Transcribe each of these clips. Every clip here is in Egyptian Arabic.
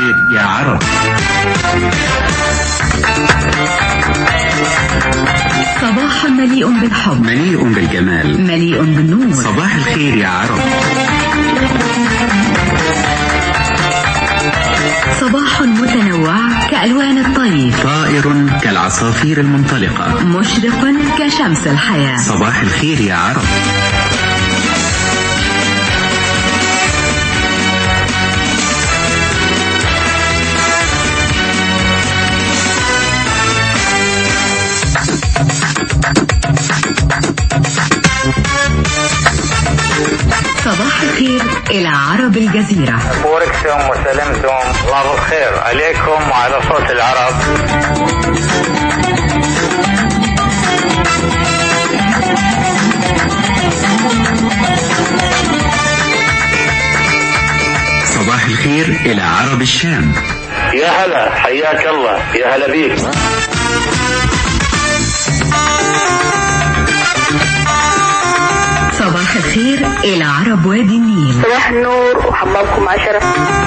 الخير يا عرب صباح مليء بالحب مليء بالجمال مليء بالنور صباح الخير يا عرب صباح متنوع كألوان الطيف طائر كالعصافير المنطلقة مشرق كشمس الحياة صباح الخير يا عرب صباح الخير إلى عرب الجزيرة بوركتم وسلمتم الله بالخير عليكم وعلى صوت العرب صباح الخير إلى عرب الشام يا هلا حياك الله يا هلا بيك صباح الخير إلى عرب وادي النيل صباح النور وحبابكم عشرة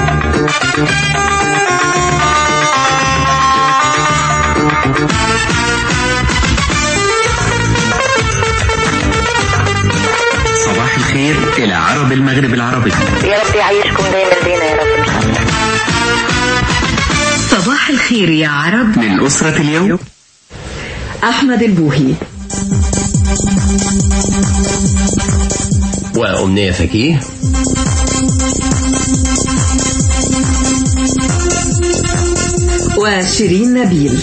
صباح الخير إلى عرب المغرب العربي يا رب يعيشكم دايما لينا يا رب إن شاء الله صباح الخير يا عرب من أسرة اليوم أحمد البوهي وأمنية فكيه وشيرين نبيل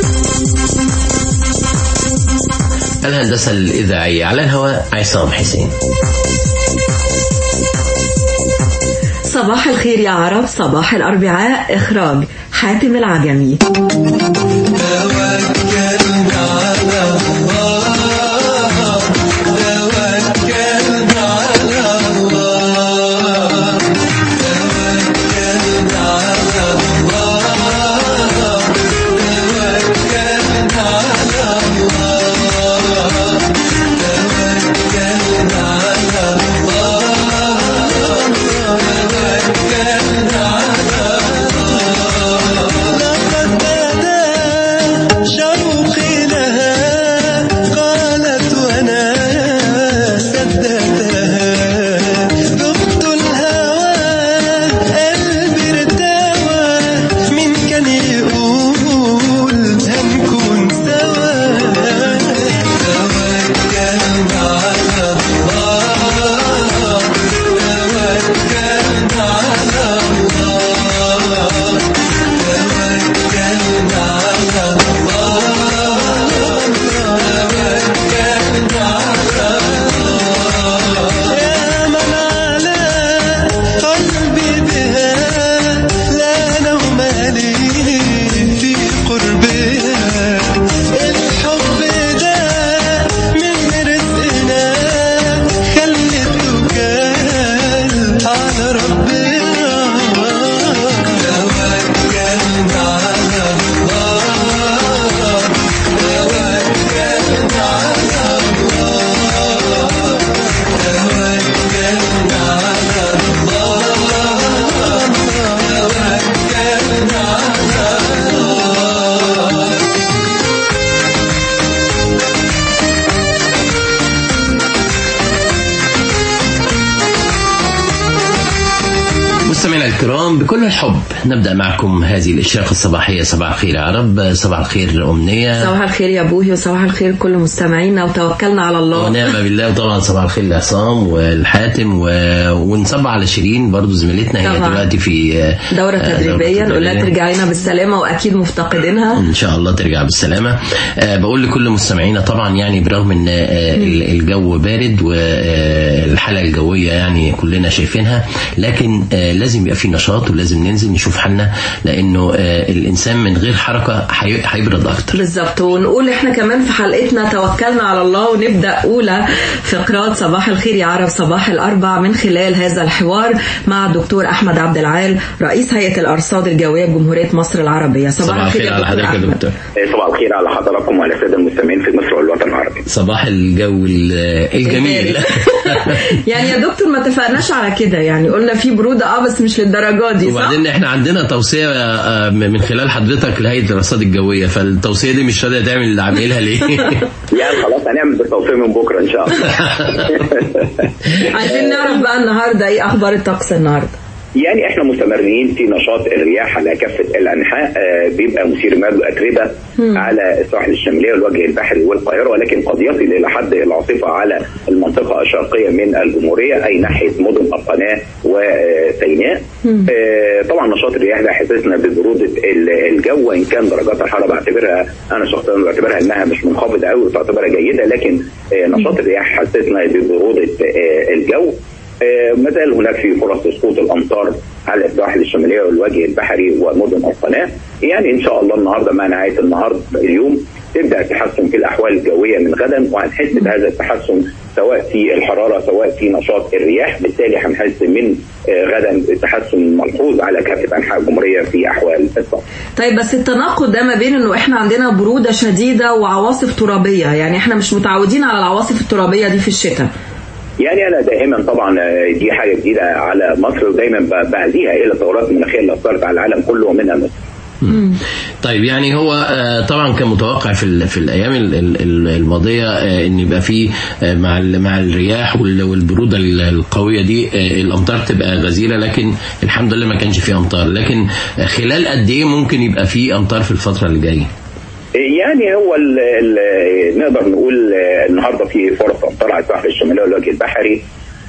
الهندسة الإذاعية على الهواء عصام حسين صباح الخير يا عرب صباح الأربعاء إخراج حاتم العجمي شوقي لها قالت وانا صدقتها ذقت الهوى قلبي ارتوى مين كان يقول هنكون سوا توكلنا على الله توكلنا على الله توكلنا على يا من على قلبي بها لا نوم لي في قربها الحب ده من رزقنا خليته كان على ربنا توكلنا على الله توكلنا على الله توكلنا على الله توكلنا على الله مستمعينا الكرام بكل الحب نبدأ معكم هذه الإشراقة الصباحية صباح الخير يا عرب صباح الخير أمنية صباح الخير يا بوهي وصباح الخير كل مستمعينا وتوكلنا على الله ونعم بالله وطبعا صباح الخير لعصام والحاتم و... ونصب على شيرين برضو زميلتنا هي طبعا. دلوقتي في آه، دورة آه، تدريبية نقول لها تدريبية. ترجعي لنا بالسلامة وأكيد مفتقدينها ان شاء الله ترجع بالسلامه آه بقول لكل مستمعينا طبعا يعني برغم ان آه ال- الجو بارد والحاله الجويه يعني كلنا شايفينها لكن آه لازم يبقى في نشاط ولازم ننزل نشوف حالنا لانه آه الانسان من غير حركه هي- هيبرد اكتر بالظبط ونقول احنا كمان في حلقتنا توكلنا على الله ونبدا اولى فقرات صباح الخير يا عرب صباح الاربع من خلال هذا الحوار مع الدكتور احمد عبد العال رئيس هيئه الارصاد الجويه بجمهوريه مصر العربيه صباح الخير على حضرتك يا أحمد. دكتور صباح الخير على حضراتكم وعلى الساده المستمعين في مصر والوطن العربي صباح الجو ال- الجميل يعني يا دكتور ما اتفقناش على كده يعني قلنا في بروده اه بس مش مش للدرجات دي صح؟ وبعدين احنا عندنا توصيه آه، من خلال حضرتك لهيئه الارصاد الجويه فالتوصيه دي مش راضيه تعمل اللي عاملها ليه؟ يعني خلاص هنعمل بالتوفيق من بكره ان شاء الله عايزين نعرف بقى النهارده ايه اخبار الطقس النهارده يعني احنا مستمرين في نشاط الرياح على كافه الانحاء آه، بيبقى مثير مال واتربه على الساحل الشماليه والوجه البحري والقاهره ولكن قد يصل الى حد العاصفه على المنطقه الشرقيه من الجمهوريه اي ناحيه مدن القناه وسيناء. آه، طبعا نشاط الرياح ده حسسنا ببروده ال- الجو وان كان درجات الحراره بعتبرها انا شخصيا بعتبرها انها مش منخفضه قوي وتعتبرها جيده لكن آه، نشاط الرياح حسسنا ببروده آه، الجو. آه، ما زال هناك في فرص سقوط الامطار على السواحل الشماليه والوجه البحري ومدن القناه يعني ان شاء الله النهارده مع نهايه النهار اليوم تبدا التحسن في الاحوال الجويه من غدا وهنحس بهذا التحسن سواء في الحراره سواء في نشاط الرياح بالتالي هنحس من آه، غدا تحسن ملحوظ على كافه انحاء الجمهوريه في احوال الطقس. طيب بس التناقض ده ما بين انه احنا عندنا برودة شديدة وعواصف ترابية يعني احنا مش متعودين على العواصف الترابية دي في الشتاء يعني انا دائما طبعا آه، دي حاجه جديده على مصر ودايما ب- بهديها الى التغيرات المناخيه اللي اثرت على العالم كله ومنها مصر. طيب يعني هو آه، طبعا كان متوقع في ال- في الايام ال- ال- الماضيه آه، ان يبقى في آه، مع ال- مع الرياح وال- والبروده ال- القويه دي آه، الامطار تبقى غزيره لكن الحمد لله ما كانش في امطار لكن آه، خلال قد ايه ممكن يبقى في امطار في الفتره اللي جايه؟ يعني هو ال ال نقدر نقول آه، النهارده في فرص امطار على الساحل الشمالي والوجه البحري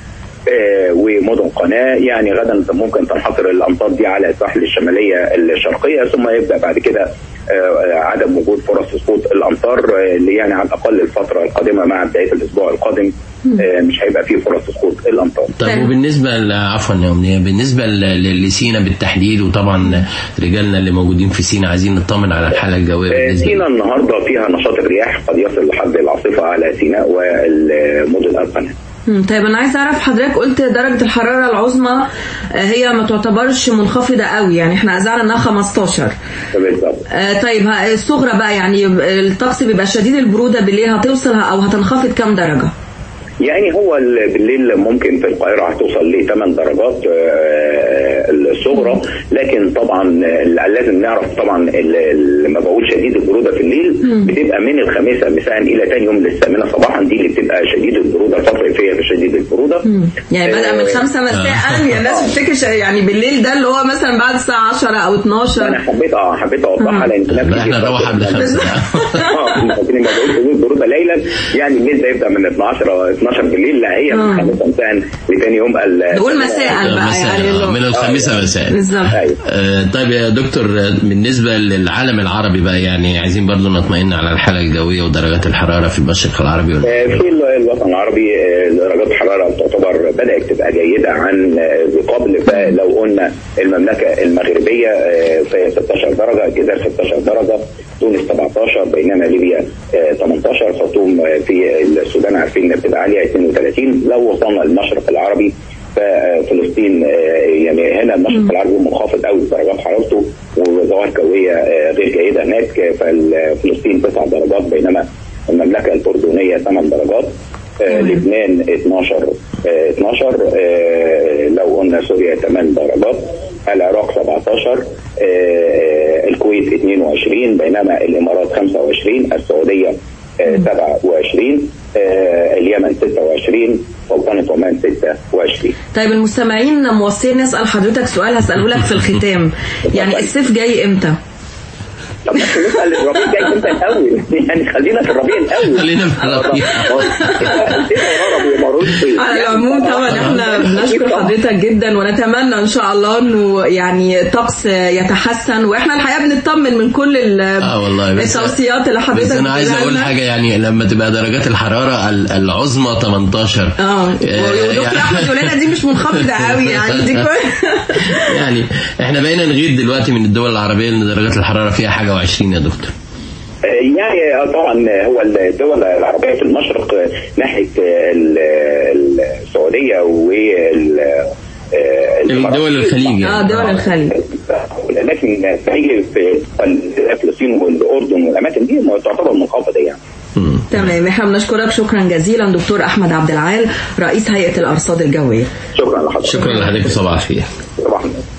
آه، ومدن قناه يعني غدا ممكن تنحصر الامطار دي على الساحل الشماليه الشرقيه ثم يبدا بعد كده آه، عدم وجود فرص سقوط الامطار آه، اللي يعني على الاقل الفتره القادمه مع بدايه الاسبوع القادم آه، مش هيبقى فيه فرص سقوط الامطار. طيب وبالنسبه ل- عفوا يا امنيه بالنسبه ل- ل- لسينا بالتحديد وطبعا رجالنا اللي موجودين في سينا عايزين نطمن على الحاله الجويه آه، بالنسبه سينا النهارده فيها نشاط الرياح قد يصل لحد العاصفه على سيناء والمدن القناه. مم، طيب انا عايزه اعرف حضرتك قلت درجه الحراره العظمى آه، هي ما تعتبرش منخفضه قوي يعني احنا اذعنا انها 15 بالظبط. آه، طيب ها- الصغرى بقى يعني الطقس بيبقى شديد البروده بالليل هتوصل او هتنخفض كام درجه يعني هو ال- بالليل ممكن في القاهرة هتوصل ل 8 درجات آه، الصغرى لكن طبعا آه، لازم نعرف طبعا ال- ال- لما بقول شديد البرودة في الليل بتبقى من الخامسة مساء إلى تاني يوم للثامنة صباحا دي اللي بتبقى شديد البرودة الفترة فيها في شديد البرودة يعني بدأ من آه، خمسة مساء يعني الناس بتفتكر ش- يعني بالليل ده اللي هو مثلا بعد الساعة 10 أو 12 أنا حبيت اه حبيت أوضحها لأن في ناس لا، احنا كتير نروح قبل فاكرة- خمسة. اه لكن لما بقول شديد البرودة ليلا يعني الليل ده يبدأ من 12 أو 12 بالليل لا هي من خمسة مساء لتاني يوم ال- نقول مساء بقى مساء، يعني آه، اللي- من الخامسه مساء بالظبط أيوة. آه، طيب يا دكتور آه، بالنسبة للعالم العربي بقى يعني عايزين برضو نطمئن على الحالة الجوية ودرجات الحرارة في المشرق العربي ولا آه، في ال- الوطن العربي آه، درجات الحراره تعتبر بدات تبقى جيده عن آه، قبل فلو قلنا المملكه المغربيه آه، في 16 درجه الجزائر 16 درجه تونس 17 بينما ليبيا آه، 18 خرطوم آه، في السودان عارفين انها بتبقى عاليه 32 لو وصلنا للمشرق العربي ففلسطين يعني هنا المشرق العربي منخفض قوي درجات حرارته وظواهر جويه آه، غير جيده هناك ففلسطين 9 درجات بينما المملكه الاردنيه 8 درجات آه، لبنان 12 آه، 12 آه، لو قلنا سوريا 8 درجات العراق 17 آه، الكويت 22 بينما الامارات 25 السعوديه آه، 27 آه، اليمن 26 سلطنه عمان 26 طيب المستمعين موصين نسأل حضرتك سؤال هسأله لك في الختام يعني الصيف جاي امتى؟ طب بس نسال الربيع جاي امتى الاول يعني خلينا في الربيع الاول خلينا في الربيع. على العموم طبعا احنا بنشكر حضرتك جدا ونتمنى ان شاء الله انه يعني الطقس يتحسن واحنا الحقيقه بنطمن من كل ال- اه والله بس التوصيات اللي حضرتك بس انا عايز بتقولها اقول لنا. حاجه يعني لما تبقى درجات الحراره ال- العظمى 18 اه ودكتور يعني- احمد يقول لنا دي مش منخفضه قوي يعني دي كويس يعني احنا بقينا نغير دلوقتي من الدول العربيه ان درجات الحراره فيها حاجه و20 يا دكتور يعني طبعا هو الدول العربيه في المشرق ناحيه ال- السعوديه وال الدول الخليج اه يعني. دول الخليج لكن تيجي في فلسطين والاردن والاماكن دي تعتبر منخفضه يعني مم. تمام احنا بنشكرك شكرا جزيلا دكتور احمد عبد العال رئيس هيئه الارصاد الجويه شكرا لحضرتك شكرا لحضرتك صباح الخير صباح الخير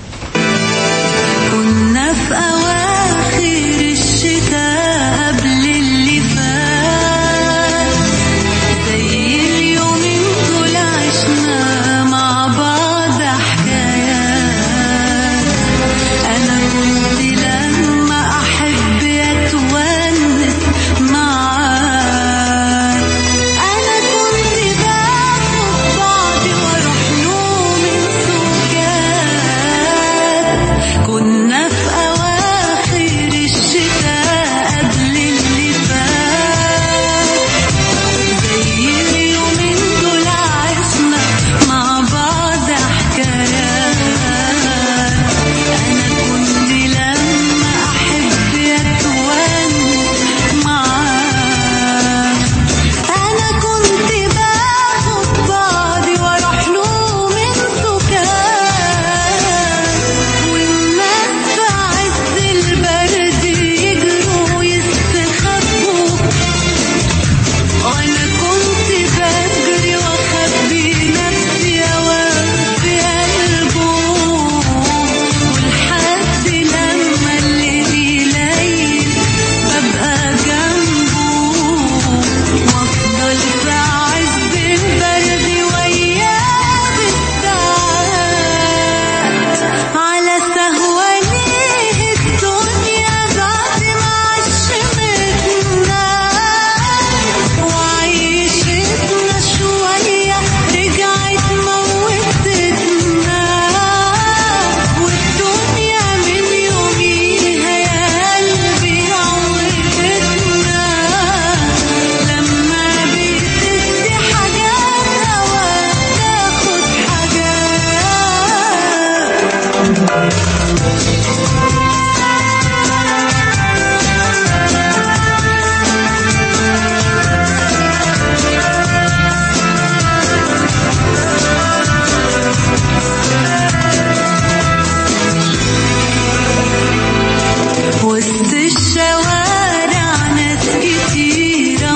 وسط الشوارع ناس كتيرة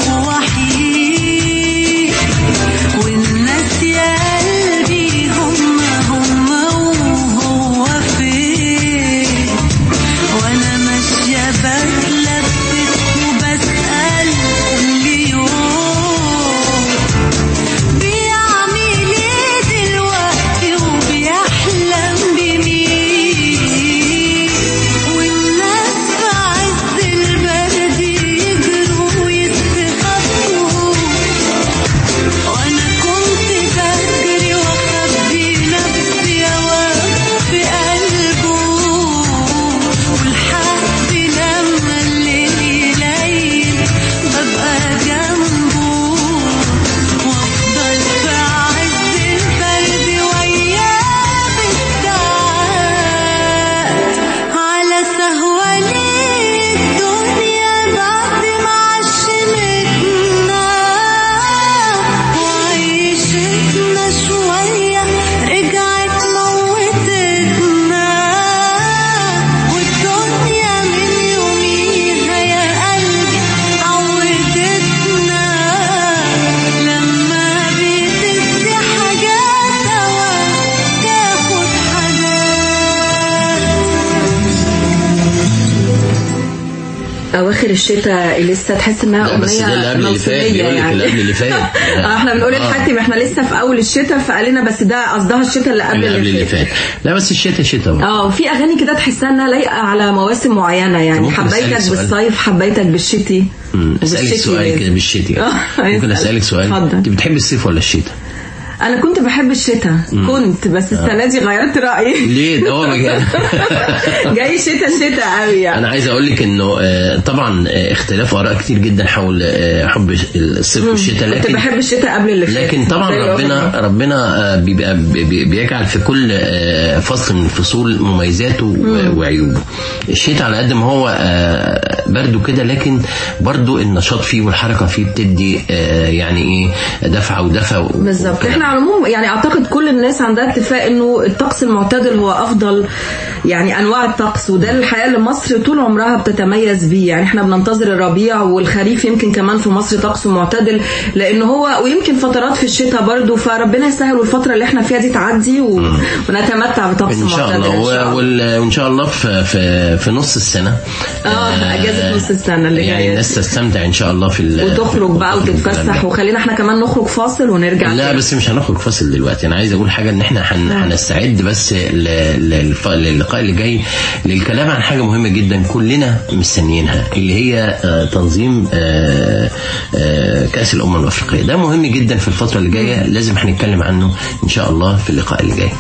مروحين والناس يا قلبي هم هم وهو فين وانا ماشية بتلفت وبسأل كل يوم بيعمل ايه دلوقتي وبيحلم بمين والناس في عز البرد يجروا ويستخبوا وانا كنت بجري واخبي نفسي اوقف في قلبه ولحد لما الليل يليل ببقى جنبه وافضل في عز البرد وياه بالساعات على سهوة الدنيا بعد ما عشمتنا وعيشتنا شوية رجعت موتتنا والدنيا من يوميها يا قلبي عودتنا لما بتدي حاجات أوقات تاخد حاجات اواخر الشتاء لسه تحس انها لا، بس ده اللي اغنيه قبل اللي فات، موسميه بيقول لك يعني اللي قبل اللي فات. آه، احنا بنقول آه. الحاتم احنا لسه في اول الشتاء فقال لنا بس ده قصدها الشتاء اللي قبل اللي قبل اللي فات لا بس الشتاء شتاء برضه. اه في اغاني كده تحسها انها لايقه على مواسم معينه يعني ممكن أسألك حبيتك سؤال؟ بالصيف حبيتك بالشتي مم. اسالك وبالشتي سؤال لازم. كده بالشتي آه، ممكن اسأل. اسالك سؤال اتفضل. انت بتحب الصيف ولا الشتاء؟ انا كنت بحب الشتاء كنت بس السنه دي غيرت رايي ليه ده هو مجال جاي شتاء شتاء قوي يعني انا عايز اقول لك انه آه، طبعا آه، اختلاف اراء كتير جدا حول آه، حب الصيف والشتاء كنت لكن بحب الشتاء قبل اللي فات لكن طبعا زي الأغنية. ربنا ربنا آه، بيبقى بي- بيجعل في كل آه، فصل من الفصول مميزاته و- وعيوبه الشتاء على قد ما هو آه، برده كده لكن برده النشاط فيه والحركه فيه بتدي آه، يعني ايه دفعه ودفى و- بالظبط وكده. احنا على العموم يعني اعتقد كل الناس عندها اتفاق انه الطقس المعتدل هو افضل يعني انواع الطقس وده الحقيقه اللي مصر طول عمرها بتتميز بيه يعني احنا بننتظر الربيع والخريف يمكن كمان في مصر طقسه معتدل لان هو ويمكن فترات في الشتاء برضو فربنا يسهل والفتره اللي احنا فيها دي تعدي و... ونتمتع بطقس ان شاء معتدل الله إن شاء و- وال- وان شاء الله في في في نص السنه اه اجازه نص السنه اللي يعني جايه الناس تستمتع ان شاء الله في ال- وتخرج بقى وتخرج في وتتفسح الكلام ده. وخلينا احنا كمان نخرج فاصل ونرجع لا تاني. بس مش هنخرج فاصل دلوقتي انا عايز اقول حاجه ان احنا هن... هنستعد بس ل... للف... للقاء اللي جاي للكلام عن حاجه مهمه جدا كلنا مستنيينها اللي هي آه، تنظيم آه، آه، كاس الامم الافريقيه ده مهم جدا في الفتره اللي جايه لازم هنتكلم عنه ان شاء الله في اللقاء اللي جاي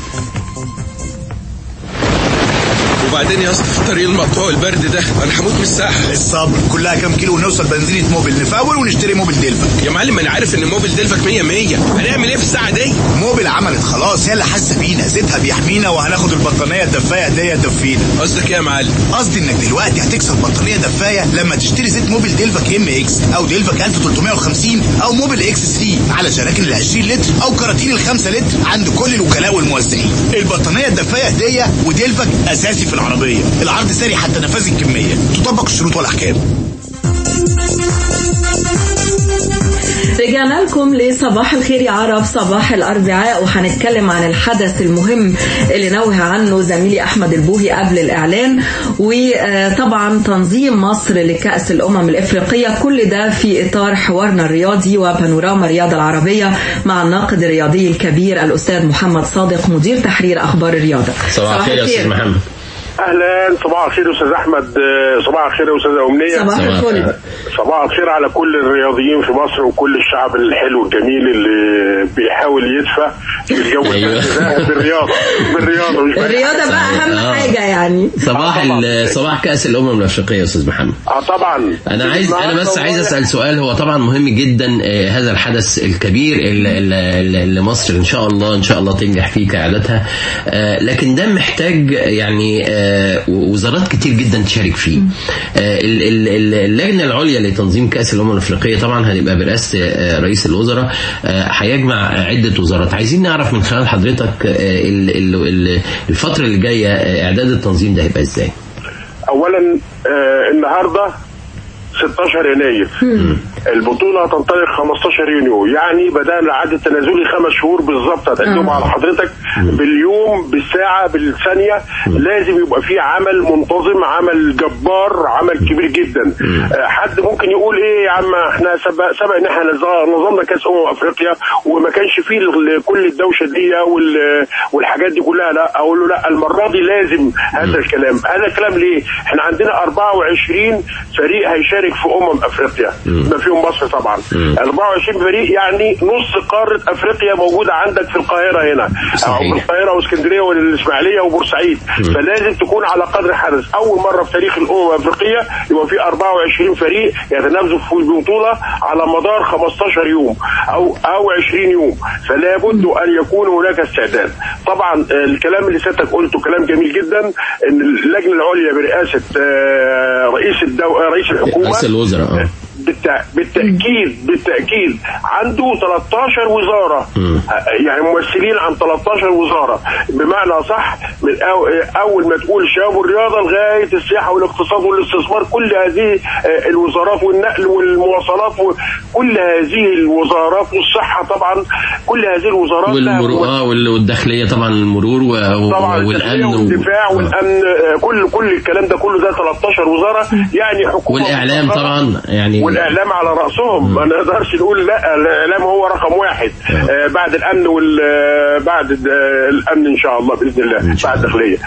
وبعدين يا اسطى في الطريق المقطوع البرد ده انا هموت من الساحه الصبر كلها كام كيلو ونوصل بنزينة موبل نفول ونشتري موبل دلفك يا معلم انا عارف ان موبل دلفك 100 100 هنعمل ايه في الساعه دي موبل عملت خلاص هي اللي حاسه بينا زيتها بيحمينا وهناخد البطانيه الدفايه هديه تدفينا قصدك ايه يا معلم قصدي انك دلوقتي هتكسب بطانيه دفايه لما تشتري زيت موبل دلفك ام اكس او دلفك 1350 او موبل اكس 3 على جراكن ال 20 لتر او كراتين ال 5 لتر عند كل الوكلاء والموزعين البطانيه الدفايه هديه ودلفك اساسي في العربيه العرض ساري حتى نفاذ الكميه تطبق الشروط والاحكام رجعنا لكم لصباح الخير يا عرب صباح الأربعاء وهنتكلم عن الحدث المهم اللي نوه عنه زميلي أحمد البوهي قبل الإعلان وطبعا تنظيم مصر لكأس الأمم الإفريقية كل ده في إطار حوارنا الرياضي وبانوراما الرياضة العربية مع الناقد الرياضي الكبير الأستاذ محمد صادق مدير تحرير أخبار الرياضة صباح الخير يا استاذ محمد اهلا صباح الخير استاذ احمد آه، صباح الخير يا استاذه امنيه صباح الفل. صباح الخير على كل الرياضيين في مصر وكل الشعب الحلو الجميل اللي بيحاول يدفى في الجو أيوة. ده بالرياضه بالرياضه مش بس. الرياضة بقى أهم آه. حاجة يعني صباح ال- صباح كاس الامم الافريقيه يا استاذ محمد اه طبعا انا عايز انا بس عايز اسال سؤال هو طبعا مهم جدا آه، هذا الحدث الكبير اللي, اللي اللي مصر ان شاء الله ان شاء الله تنجح فيه كعادتها آه، لكن ده محتاج يعني آه، وزارات كتير جدا تشارك فيه آه، ال- ال- ال- اللجنه العليا لتنظيم كاس الامم الافريقيه طبعا هتبقى برئاسه آه، رئيس الوزراء آه، هيجمع عده وزارات عايزين نعرف من خلال حضرتك آه، ال- ال- ال- الفتره اللي جايه آه، اعداد التنظيم ده هيبقى ازاي اولا آه النهارده 16 يناير البطوله هتنطلق 15 يونيو يعني بدانا العد التنازلي خمس شهور بالظبط هتقدم آه. على حضرتك باليوم بالساعه بالثانيه لازم يبقى في عمل منتظم عمل جبار عمل كبير جدا آه حد ممكن يقول ايه يا عم احنا سبق, سبق ان احنا نظ- نظمنا كاس امم افريقيا وما كانش فيه ال- كل الدوشه دي وال- والحاجات دي كلها لا اقول له لا المره دي لازم هذا الكلام هذا الكلام ليه احنا عندنا 24 فريق هيشارك في امم افريقيا ما فيهم مصر طبعا 24 فريق يعني نص قاره افريقيا موجوده عندك في القاهره هنا او صحيح. في القاهره واسكندريه والاسماعيليه وبورسعيد فلازم تكون على قدر حدث اول مره في تاريخ الامم الافريقيه يبقى في 24 فريق يتنافسوا في البطوله على مدار 15 يوم او او 20 يوم فلا بد ان يكون هناك استعداد طبعا آه، الكلام اللي سيادتك قلته كلام جميل جدا ان اللجنه العليا برئاسه آه، رئيس الدو... آه، رئيس الحكومه رئيس الوزراء اه بالتع... بالتأكيد بالتأكيد عنده 13 وزارة يعني ممثلين عن 13 وزارة بمعنى صح من أو... أول ما تقول شباب والرياضة لغاية السياحة والاقتصاد والاستثمار كل هذه آه، الوزارات والنقل والمواصلات وكل هذه الوزارات والصحة طبعا كل هذه الوزارات لها والمرور اه وال- والداخليه طبعا المرور و- طبعا و- الداخلية والامن و- والدفاع آه. والامن آه، كل كل الكلام ده كله ده 13 وزاره يعني حكومه والاعلام مصغرة. طبعا يعني والاعلام على راسهم ما نقدرش نقول لا الاعلام هو رقم واحد آه بعد الامن وال آه، بعد الد- آه، الامن ان شاء الله باذن الله بعد الداخليه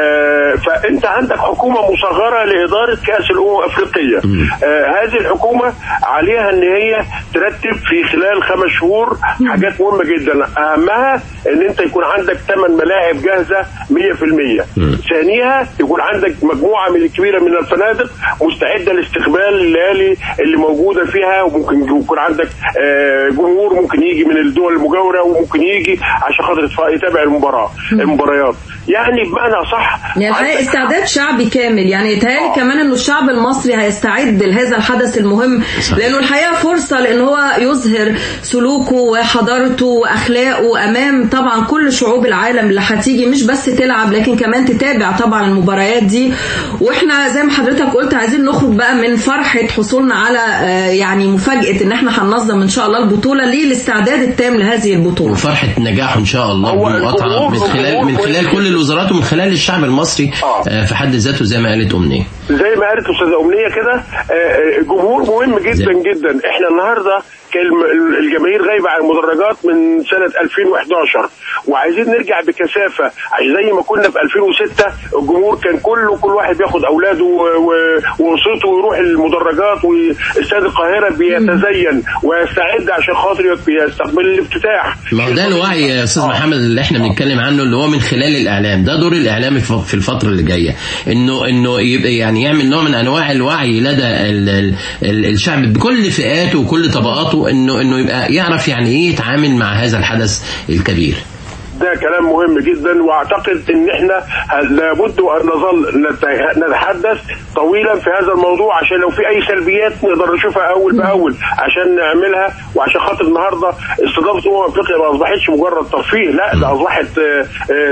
آه فانت عندك حكومه مصغره لاداره كاس الامم الافريقيه آه هذه الحكومه عليها ان هي ترتب في خلال خمس شهور حاجات مهمه جدا اهمها ان انت يكون عندك ثمان ملاعب جاهزه 100% ثانيها يكون عندك مجموعه من الكبيره من الفنادق مستعده لاستقبال الليالي اللي موجوده فيها وممكن يكون عندك آه، جمهور ممكن يجي من الدول المجاوره وممكن يجي عشان خاطر يتف- يتابع المباراه المباريات يعني بمعنى صح يعني الحقيقة عندك- استعداد شعبي كامل يعني يتهيألي كمان انه الشعب المصري هيستعد لهذا الحدث المهم لانه الحقيقه فرصه لان هو يظهر سلوكه وحضارته واخلاقه امام طبعا كل شعوب العالم اللي هتيجي مش بس تلعب لكن كمان تتابع طبعا المباريات دي واحنا زي ما حضرتك قلت عايزين نخرج بقى من فرحه حصولنا على آه، يعني مفاجاه ان احنا هننظم ان شاء الله البطوله للاستعداد التام لهذه البطوله وفرحة نجاح ان شاء الله هو بمقاطعة الجمهور- من خلال الجمهور من خلال كل الوزارات ومن خلال الشعب المصري آه. آه، في حد ذاته زي ما قالت امنيه زي ما قالت استاذه امنيه كده آه، آه، الجمهور مهم جدا زي- جدا احنا النهارده كان الم- الجماهير غايبه عن المدرجات من سنه 2011 وعايزين نرجع بكثافه عشان زي ما كنا في 2006 الجمهور كان كله كل واحد بياخد اولاده و- و- واسرته ويروح المدرجات واستاد القاهره بيتزين ويستعد عشان خاطر يستقبل الافتتاح ما هو ده الوعي يا استاذ محمد اللي احنا بنتكلم عنه اللي هو من خلال الاعلام ده دور الاعلام في في الفتره اللي جايه انه انه يبقى يعني يعمل نوع من انواع الوعي لدى ال ال ال الشعب بكل فئاته وكل طبقاته انه انه يبقى يعرف يعني ايه يتعامل مع هذا الحدث الكبير ده كلام مهم جدا واعتقد ان احنا ه- لابد ان نظل نت- نتحدث طويلا في هذا الموضوع عشان لو في اي سلبيات نقدر نشوفها اول باول عشان نعملها وعشان خاطر النهارده استضافه امم افريقيا ما اصبحتش مجرد ترفيه لا ده اصبحت آه،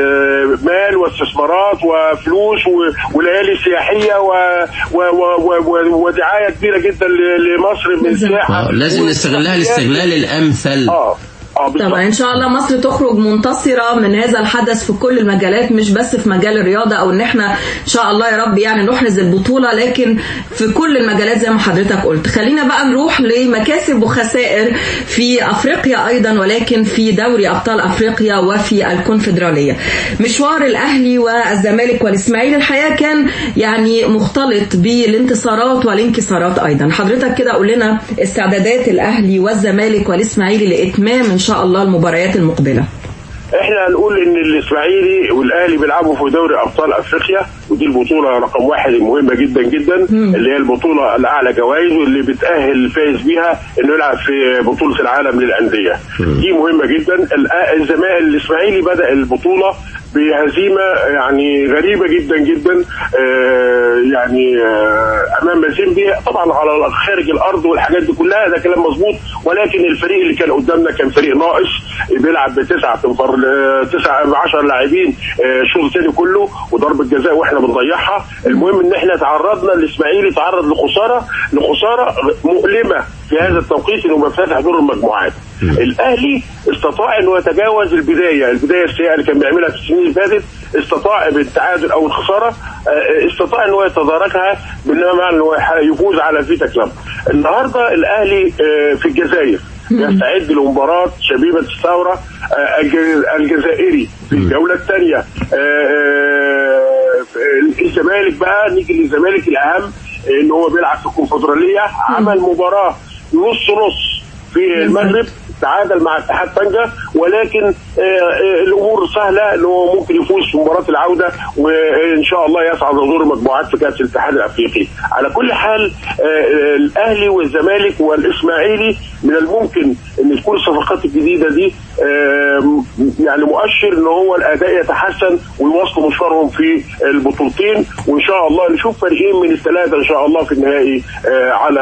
آه، مال واستثمارات وفلوس و- وليالي سياحيه و- و- و- و- ودعايه كبيره جدا ل- لمصر من السياحه آه، لازم نستغلها الاستغلال الامثل اه اه بالظبط طبعا ان شاء الله مصر تخرج منتصره من هذا الحدث في كل المجالات مش بس في مجال الرياضه او ان احنا ان شاء الله يا رب يعني نحرز البطوله لكن في كل المجالات زي ما حضرتك قلت خلينا بقى نروح لمكاسب وخسائر في افريقيا ايضا ولكن في دوري ابطال افريقيا وفي الكونفدراليه مشوار الاهلي والزمالك والاسماعيلي الحقيقه كان يعني مختلط بالانتصارات والانكسارات ايضا حضرتك كده قول لنا استعدادات الاهلي والزمالك والاسماعيلي لاتمام ان شاء الله المباريات المقبله احنا هنقول ان الاسماعيلي والاهلي بيلعبوا في دوري ابطال افريقيا ودي البطوله رقم واحد المهمه جدا جدا اللي هي البطوله الاعلى جوائز واللي بتاهل الفائز بيها انه يلعب في بطوله العالم للانديه دي مهمه جدا الآ- الزمالك الاسماعيلي بدا البطوله بهزيمه يعني غريبه جدا جدا آه، يعني آه، امام مازيمبي طبعا على خارج الارض والحاجات دي كلها ده كلام مظبوط ولكن الفريق اللي كان قدامنا كان فريق ناقص بيلعب بتسعه تنفر تسعه 10 لاعبين آه، الشوط الثاني كله وضربه جزاء واحنا بنضيعها المهم ان احنا تعرضنا الاسماعيلي تعرض لخساره لخساره مؤلمه في هذا التوقيت انه بيفتتح دور المجموعات الاهلي استطاع انه يتجاوز البدايه البدايه السيئه اللي كان بيعملها في السنين اللي فاتت استطاع بالتعادل او الخساره آه، استطاع انه يتداركها بانما انه يفوز على فيتا كلاب النهارده الاهلي آه، في الجزائر يستعد لمباراة شبيبة الثورة آه، الج- الجزائري في الجولة الثانية الزمالك بقى نيجي للزمالك الأهم إن هو بيلعب في الكونفدرالية عمل مباراة نص نص في المغرب تعادل مع اتحاد طنجة ولكن آه، آه، الامور سهله ان هو ممكن يفوز في مباراه العوده وان شاء الله يصعد لدور المجموعات في كاس الاتحاد الافريقي. على كل حال آه، آه، الاهلي والزمالك والاسماعيلي من الممكن ان تكون الصفقات الجديده دي آه، يعني مؤشر ان هو الاداء يتحسن ويواصلوا مشوارهم في البطولتين وان شاء الله نشوف فريقين من الثلاثه ان شاء الله في النهائي آه، على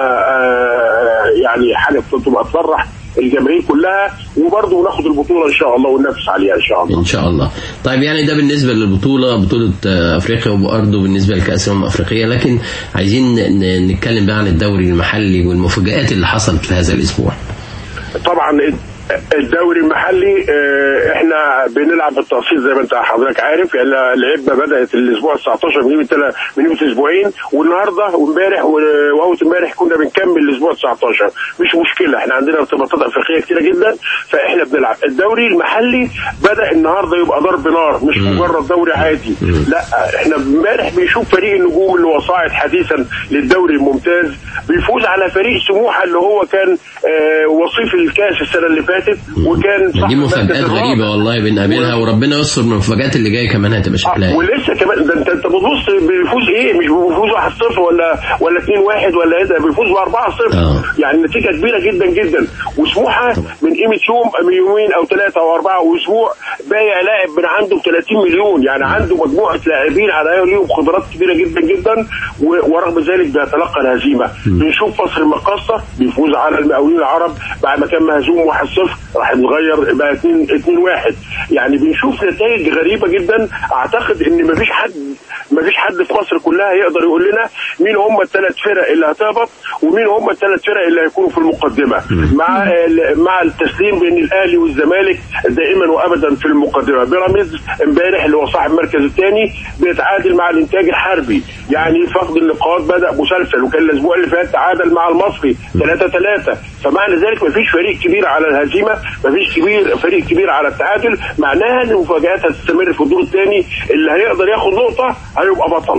آه، يعني حاجه تبقى تفرح الجماهير كلها وبرضه ناخد البطوله ان شاء الله وننافس عليها ان شاء الله ان شاء الله طيب يعني ده بالنسبه للبطوله بطوله آه، افريقيا وبرضه بالنسبه لكاس الامم الافريقيه لكن عايزين ن- نتكلم بقى عن الدوري المحلي والمفاجات اللي حصلت في هذا الاسبوع طبعا الدوري المحلي آه، احنا بنلعب بالتقسيط زي ما انت حضرتك عارف يعني لعبنا بدات الاسبوع 19 من قيمه تلا- من قيمه اسبوعين والنهارده وامبارح و- واول امبارح كنا بنكمل الاسبوع 19 مش مشكله احنا عندنا ارتباطات افريقيه كتيره جدا فاحنا بنلعب الدوري المحلي بدا النهارده يبقى ضرب نار مش مجرد دوري عادي لا احنا امبارح بنشوف فريق النجوم اللي هو صاعد حديثا للدوري الممتاز بيفوز على فريق سموحه اللي هو كان آه، وصيف الكاس السنه اللي فاتت وكان صاحب دي المركز مفاجات الرابع. غريبه والله بنقابلها وربنا يستر من المفاجات اللي جايه كمان هتبقى شكلها إيه. ولسه كمان ده انت انت بتبص بيفوز ايه مش بيفوز 1-0 ولا ولا 2-1 ولا ايه ده بيفوز ب 4-0 يعني نتيجه كبيره جدا جدا وسموحه من قيمه يوم من يومين او ثلاثه او اربعه واسبوع بايع لاعب من عنده ب 30 مليون يعني عنده مجموعه لاعبين على ليهم خبرات كبيره جدا جدا و- ورغم ذلك بيتلقى الهزيمه بنشوف مصر المقاصه بيفوز على المقاولين العرب بعد ما كان مهزوم 1-0 راح يتغير بقى 2 2-1 يعني بنشوف نتائج غريبه جدا اعتقد ان مفيش حد مفيش حد في مصر كلها يقدر يقول لنا مين هم الثلاث فرق اللي هتهبط ومين هم الثلاث فرق اللي هيكونوا في المقدمه مع ال- مع التسليم بين الاهلي والزمالك دائما وابدا في المقدمه بيراميدز امبارح اللي هو صاحب المركز الثاني بيتعادل مع الانتاج الحربي يعني فقد النقاط بدا مسلسل وكان الاسبوع اللي فات تعادل مع المصري 3 3 فمعنى ذلك مفيش فريق كبير على الهزيمه مفيش كبير فريق كبير على التعادل معناها ان المفاجات هتستمر في الدور الثاني اللي هيقدر ياخد نقطه هيبقى بطل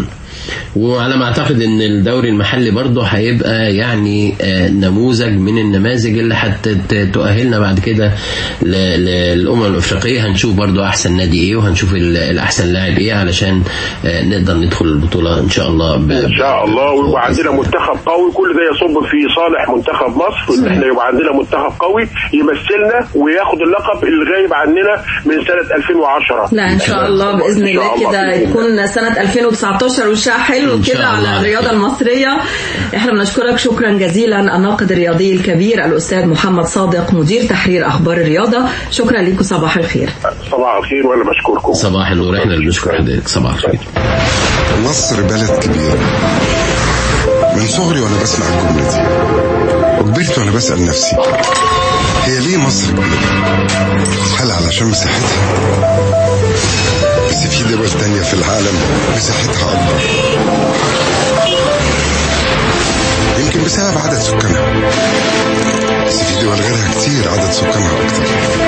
وعلى ما اعتقد ان الدوري المحلي برضه هيبقى يعني آه، نموذج من النماذج اللي هتؤهلنا بعد كده ل- للامم الافريقيه هنشوف برضه احسن نادي ايه وهنشوف ال- الاحسن لاعب ايه علشان آه، نقدر ندخل البطوله ان شاء الله ب- ان شاء الله ويبقى عندنا منتخب قوي كل ده يصب في صالح منتخب مصر ان احنا يبقى عندنا منتخب قوي يمثلنا وياخد اللقب اللي غايب عننا من سنه 2010 لا ان شاء الله باذن إن شاء الله الله كده بإذن الله. يكون سنه 2019 وشها حلو إن شاء كده الله على على الرياضه خير. المصريه احنا بنشكرك شكرا جزيلا الناقد الرياضي الكبير الاستاذ محمد صادق مدير تحرير اخبار الرياضه شكرا لكم صباح الخير صباح الخير وانا بشكركم صباح النور احنا اللي بنشكر حضرتك صباح الخير مصر بلد كبير من صغري وانا بسمع الجملة دي وكبرت وانا بسأل نفسي هي ليه مصر كبيرة؟ هل علشان مساحتها؟ بس في دول تانية في العالم مساحتها أكبر يمكن بسبب عدد سكانها بس في دول غيرها كتير عدد سكانها أكتر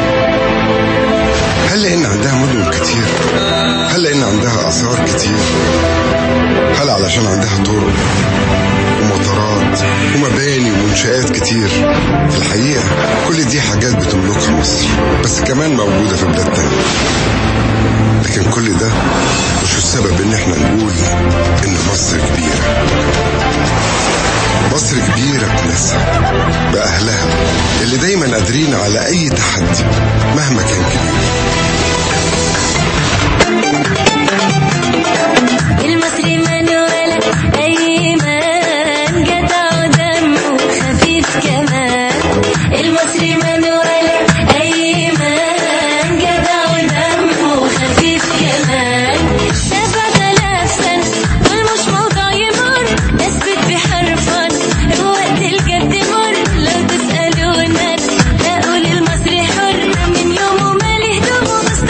هل لأن عندها مدن كتير؟ هل لأن عندها آثار كتير؟ هل علشان عندها طرق ومطارات ومباني ومنشآت كتير؟ في الحقيقة كل دي حاجات بتملكها مصر بس كمان موجودة في بلاد تانية لكن كل ده مش السبب ان احنا نقول ان مصر كبيرة مصر كبيرة بناسها بأهلها اللي دايما قادرين على أي تحدي مهما كان كبير المصري من ولا أيمن جدع ودمه خفيف كمان المصري من ولا أيمن جدع ودمه خفيف كمان سبع آلاف سنة دول مش موضوع يمر اثبت بحرفا وقت الجد مر لو تسألوا الناس هقول المصري حر من يومه ما له دومه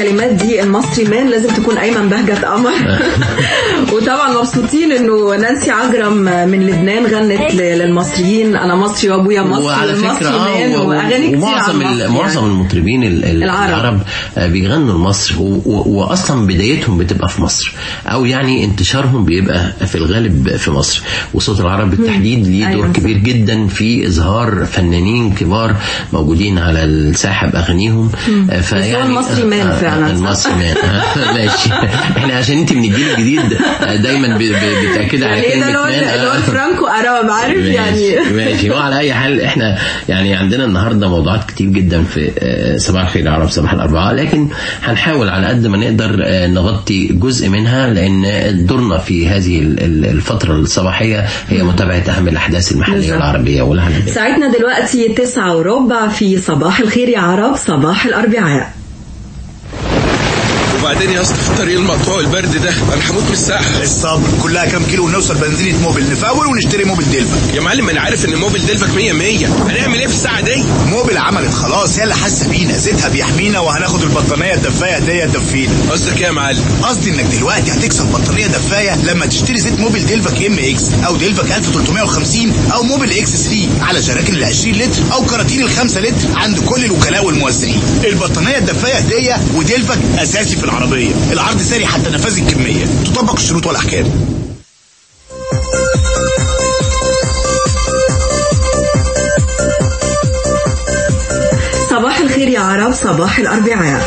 الكلمات دي المصري مان لازم تكون ايمن بهجت قمر وطبعا مبسوطين انه نانسي عجرم من لبنان غنت ل- للمصريين انا مصري وابويا مصري وعلى فكره المصري اه مان و- واغاني كتير ومعظم عن ال- مصر معظم يعني. المطربين ال- ال- العرب. العرب آه، بيغنوا لمصر و- و- واصلا بدايتهم بتبقى في مصر او يعني انتشارهم بيبقى في الغالب في مصر وصوت العرب بالتحديد ليه دور أيوة. كبير جدا في اظهار فنانين كبار موجودين على الساحه باغانيهم آه، بس هو المصري مان آه، فعلا، صح؟ المصري مان آه، ماشي احنا عشان انت من الجيل الجديد آه، دايما ب- ب- بتاكد على يعني ايه ده كلمه اللي هو مان اللي هو آه. الفرانكو اراب عارف ماشي يعني ماشي وعلى اي حال احنا يعني عندنا النهارده موضوعات كتير جدا في آه، صباح الخير يا عرب صباح الاربعاء لكن هنحاول على قد ما نقدر آه، نغطي جزء منها لان دورنا في هذه ال- ال- الفتره الصباحيه هي متابعه اهم الاحداث المحليه بالظبط. والعربيه والعالميه ساعتنا دلوقتي تسعة وربع في صباح الخير يا عرب صباح الأربعاء وبعدين يا اسطى في الطريق المقطوع البرد ده انا هموت من الساحه الصبر كلها كام كيلو ونوصل بنزينة موبل نفول ونشتري موبل دلفك يا معلم انا عارف ان موبل دلفك 100 100 هنعمل ايه في الساعه دي موبل عملت خلاص هي اللي حاسه بينا زيتها بيحمينا وهناخد البطانيه الدفايه هديه تدفينا قصدك ايه يا معلم قصدي انك دلوقتي هتكسب بطانيه دفايه لما تشتري زيت موبل دلفك ام اكس او دلفك 1350 او موبل اكس 3 على جراكن ال 20 لتر او كراتين ال 5 لتر عند كل الوكلاء والموزعين البطانيه الدفايه هديه ودلفك اساسي في العربيه العرض ساري حتى نفاذ الكميه تطبق الشروط والاحكام صباح الخير يا عرب صباح الأربعاء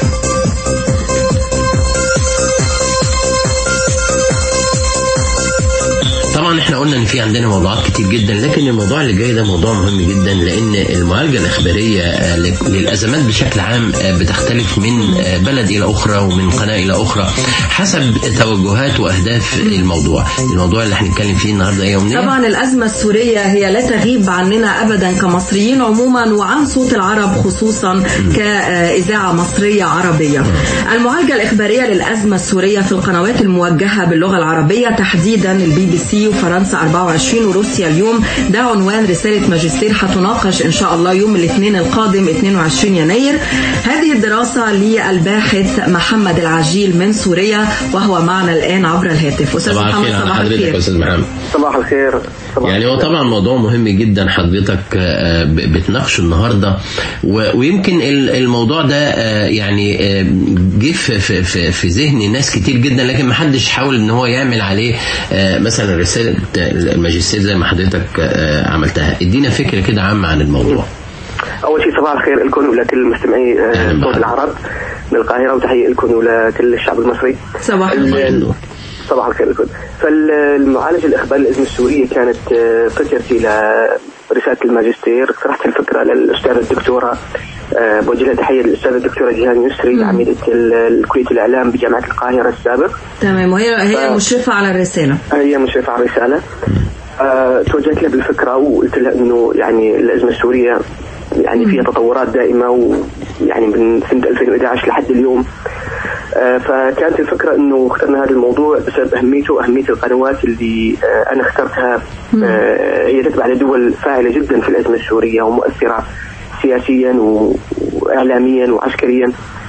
طبعا احنا قلنا ان في عندنا موضوعات كتير جدا لكن الموضوع اللي جاي ده موضوع مهم جدا لان المعالجه الاخباريه آه، ل- للازمات بشكل عام آه، بتختلف من آه، بلد الى اخرى ومن قناه الى اخرى حسب توجهات واهداف الموضوع الموضوع اللي هنتكلم فيه النهارده ايه يا أمنية؟ طبعا الأزمة السورية هي لا تغيب عننا أبدا كمصريين عموما وعن صوت العرب خصوصا كإذاعة مصرية عربية المعالجة الإخبارية للأزمة السورية في القنوات الموجهة باللغة العربية تحديدا البي بي سي وفرنسا 24 وروسيا اليوم ده عنوان رسالة ماجستير هتناقش إن شاء الله يوم الاثنين القادم 22 يناير هذه الدراسة للباحث محمد العجيل من سوريا وهو معنا الآن عبر الهاتف أستاذ صباح محمد الخير على صباح حضرتك يا الخير استاذ محمد صباح الخير صباح يعني هو طبعا موضوع مهم جدا حضرتك آه، ب- بتناقشه النهارده و- ويمكن ال- الموضوع ده آه، يعني آه، جه في في في في ذهن ناس كتير جدا لكن ما حدش حاول ان هو يعمل عليه آه، مثلا رساله الماجستير زي ما حضرتك آه، عملتها ادينا فكره كده عامه عن الموضوع اول شيء صباح الخير لكم ولكل مستمعي آه، صوت العرب من القاهره وتحيه لكم ولكل الشعب المصري صباح ال- صباح الخير لكم فالمعالجه الاخبار الازمه السوريه كانت آه، فكرتي لرساله الماجستير اقترحت الفكره للاستاذه الدكتوره آه، بوجه لها تحيه للاستاذه الدكتوره جيهان يسري عميده ال- كليه الاعلام بجامعه القاهره السابق تمام وهي هي ف- مشرفة على الرسالة هي مشرفة على الرسالة آه، توجهت لها بالفكرة وقلت لها انه يعني الازمة السورية يعني فيها تطورات دائمة ويعني من سنة 2011 لحد اليوم آه، فكانت الفكرة انه اخترنا هذا الموضوع بسبب اهميته واهمية القنوات اللي آه، انا اخترتها آه، هي تتبع لدول فاعلة جدا في الازمة السورية ومؤثرة سياسيا و- واعلاميا وعسكريا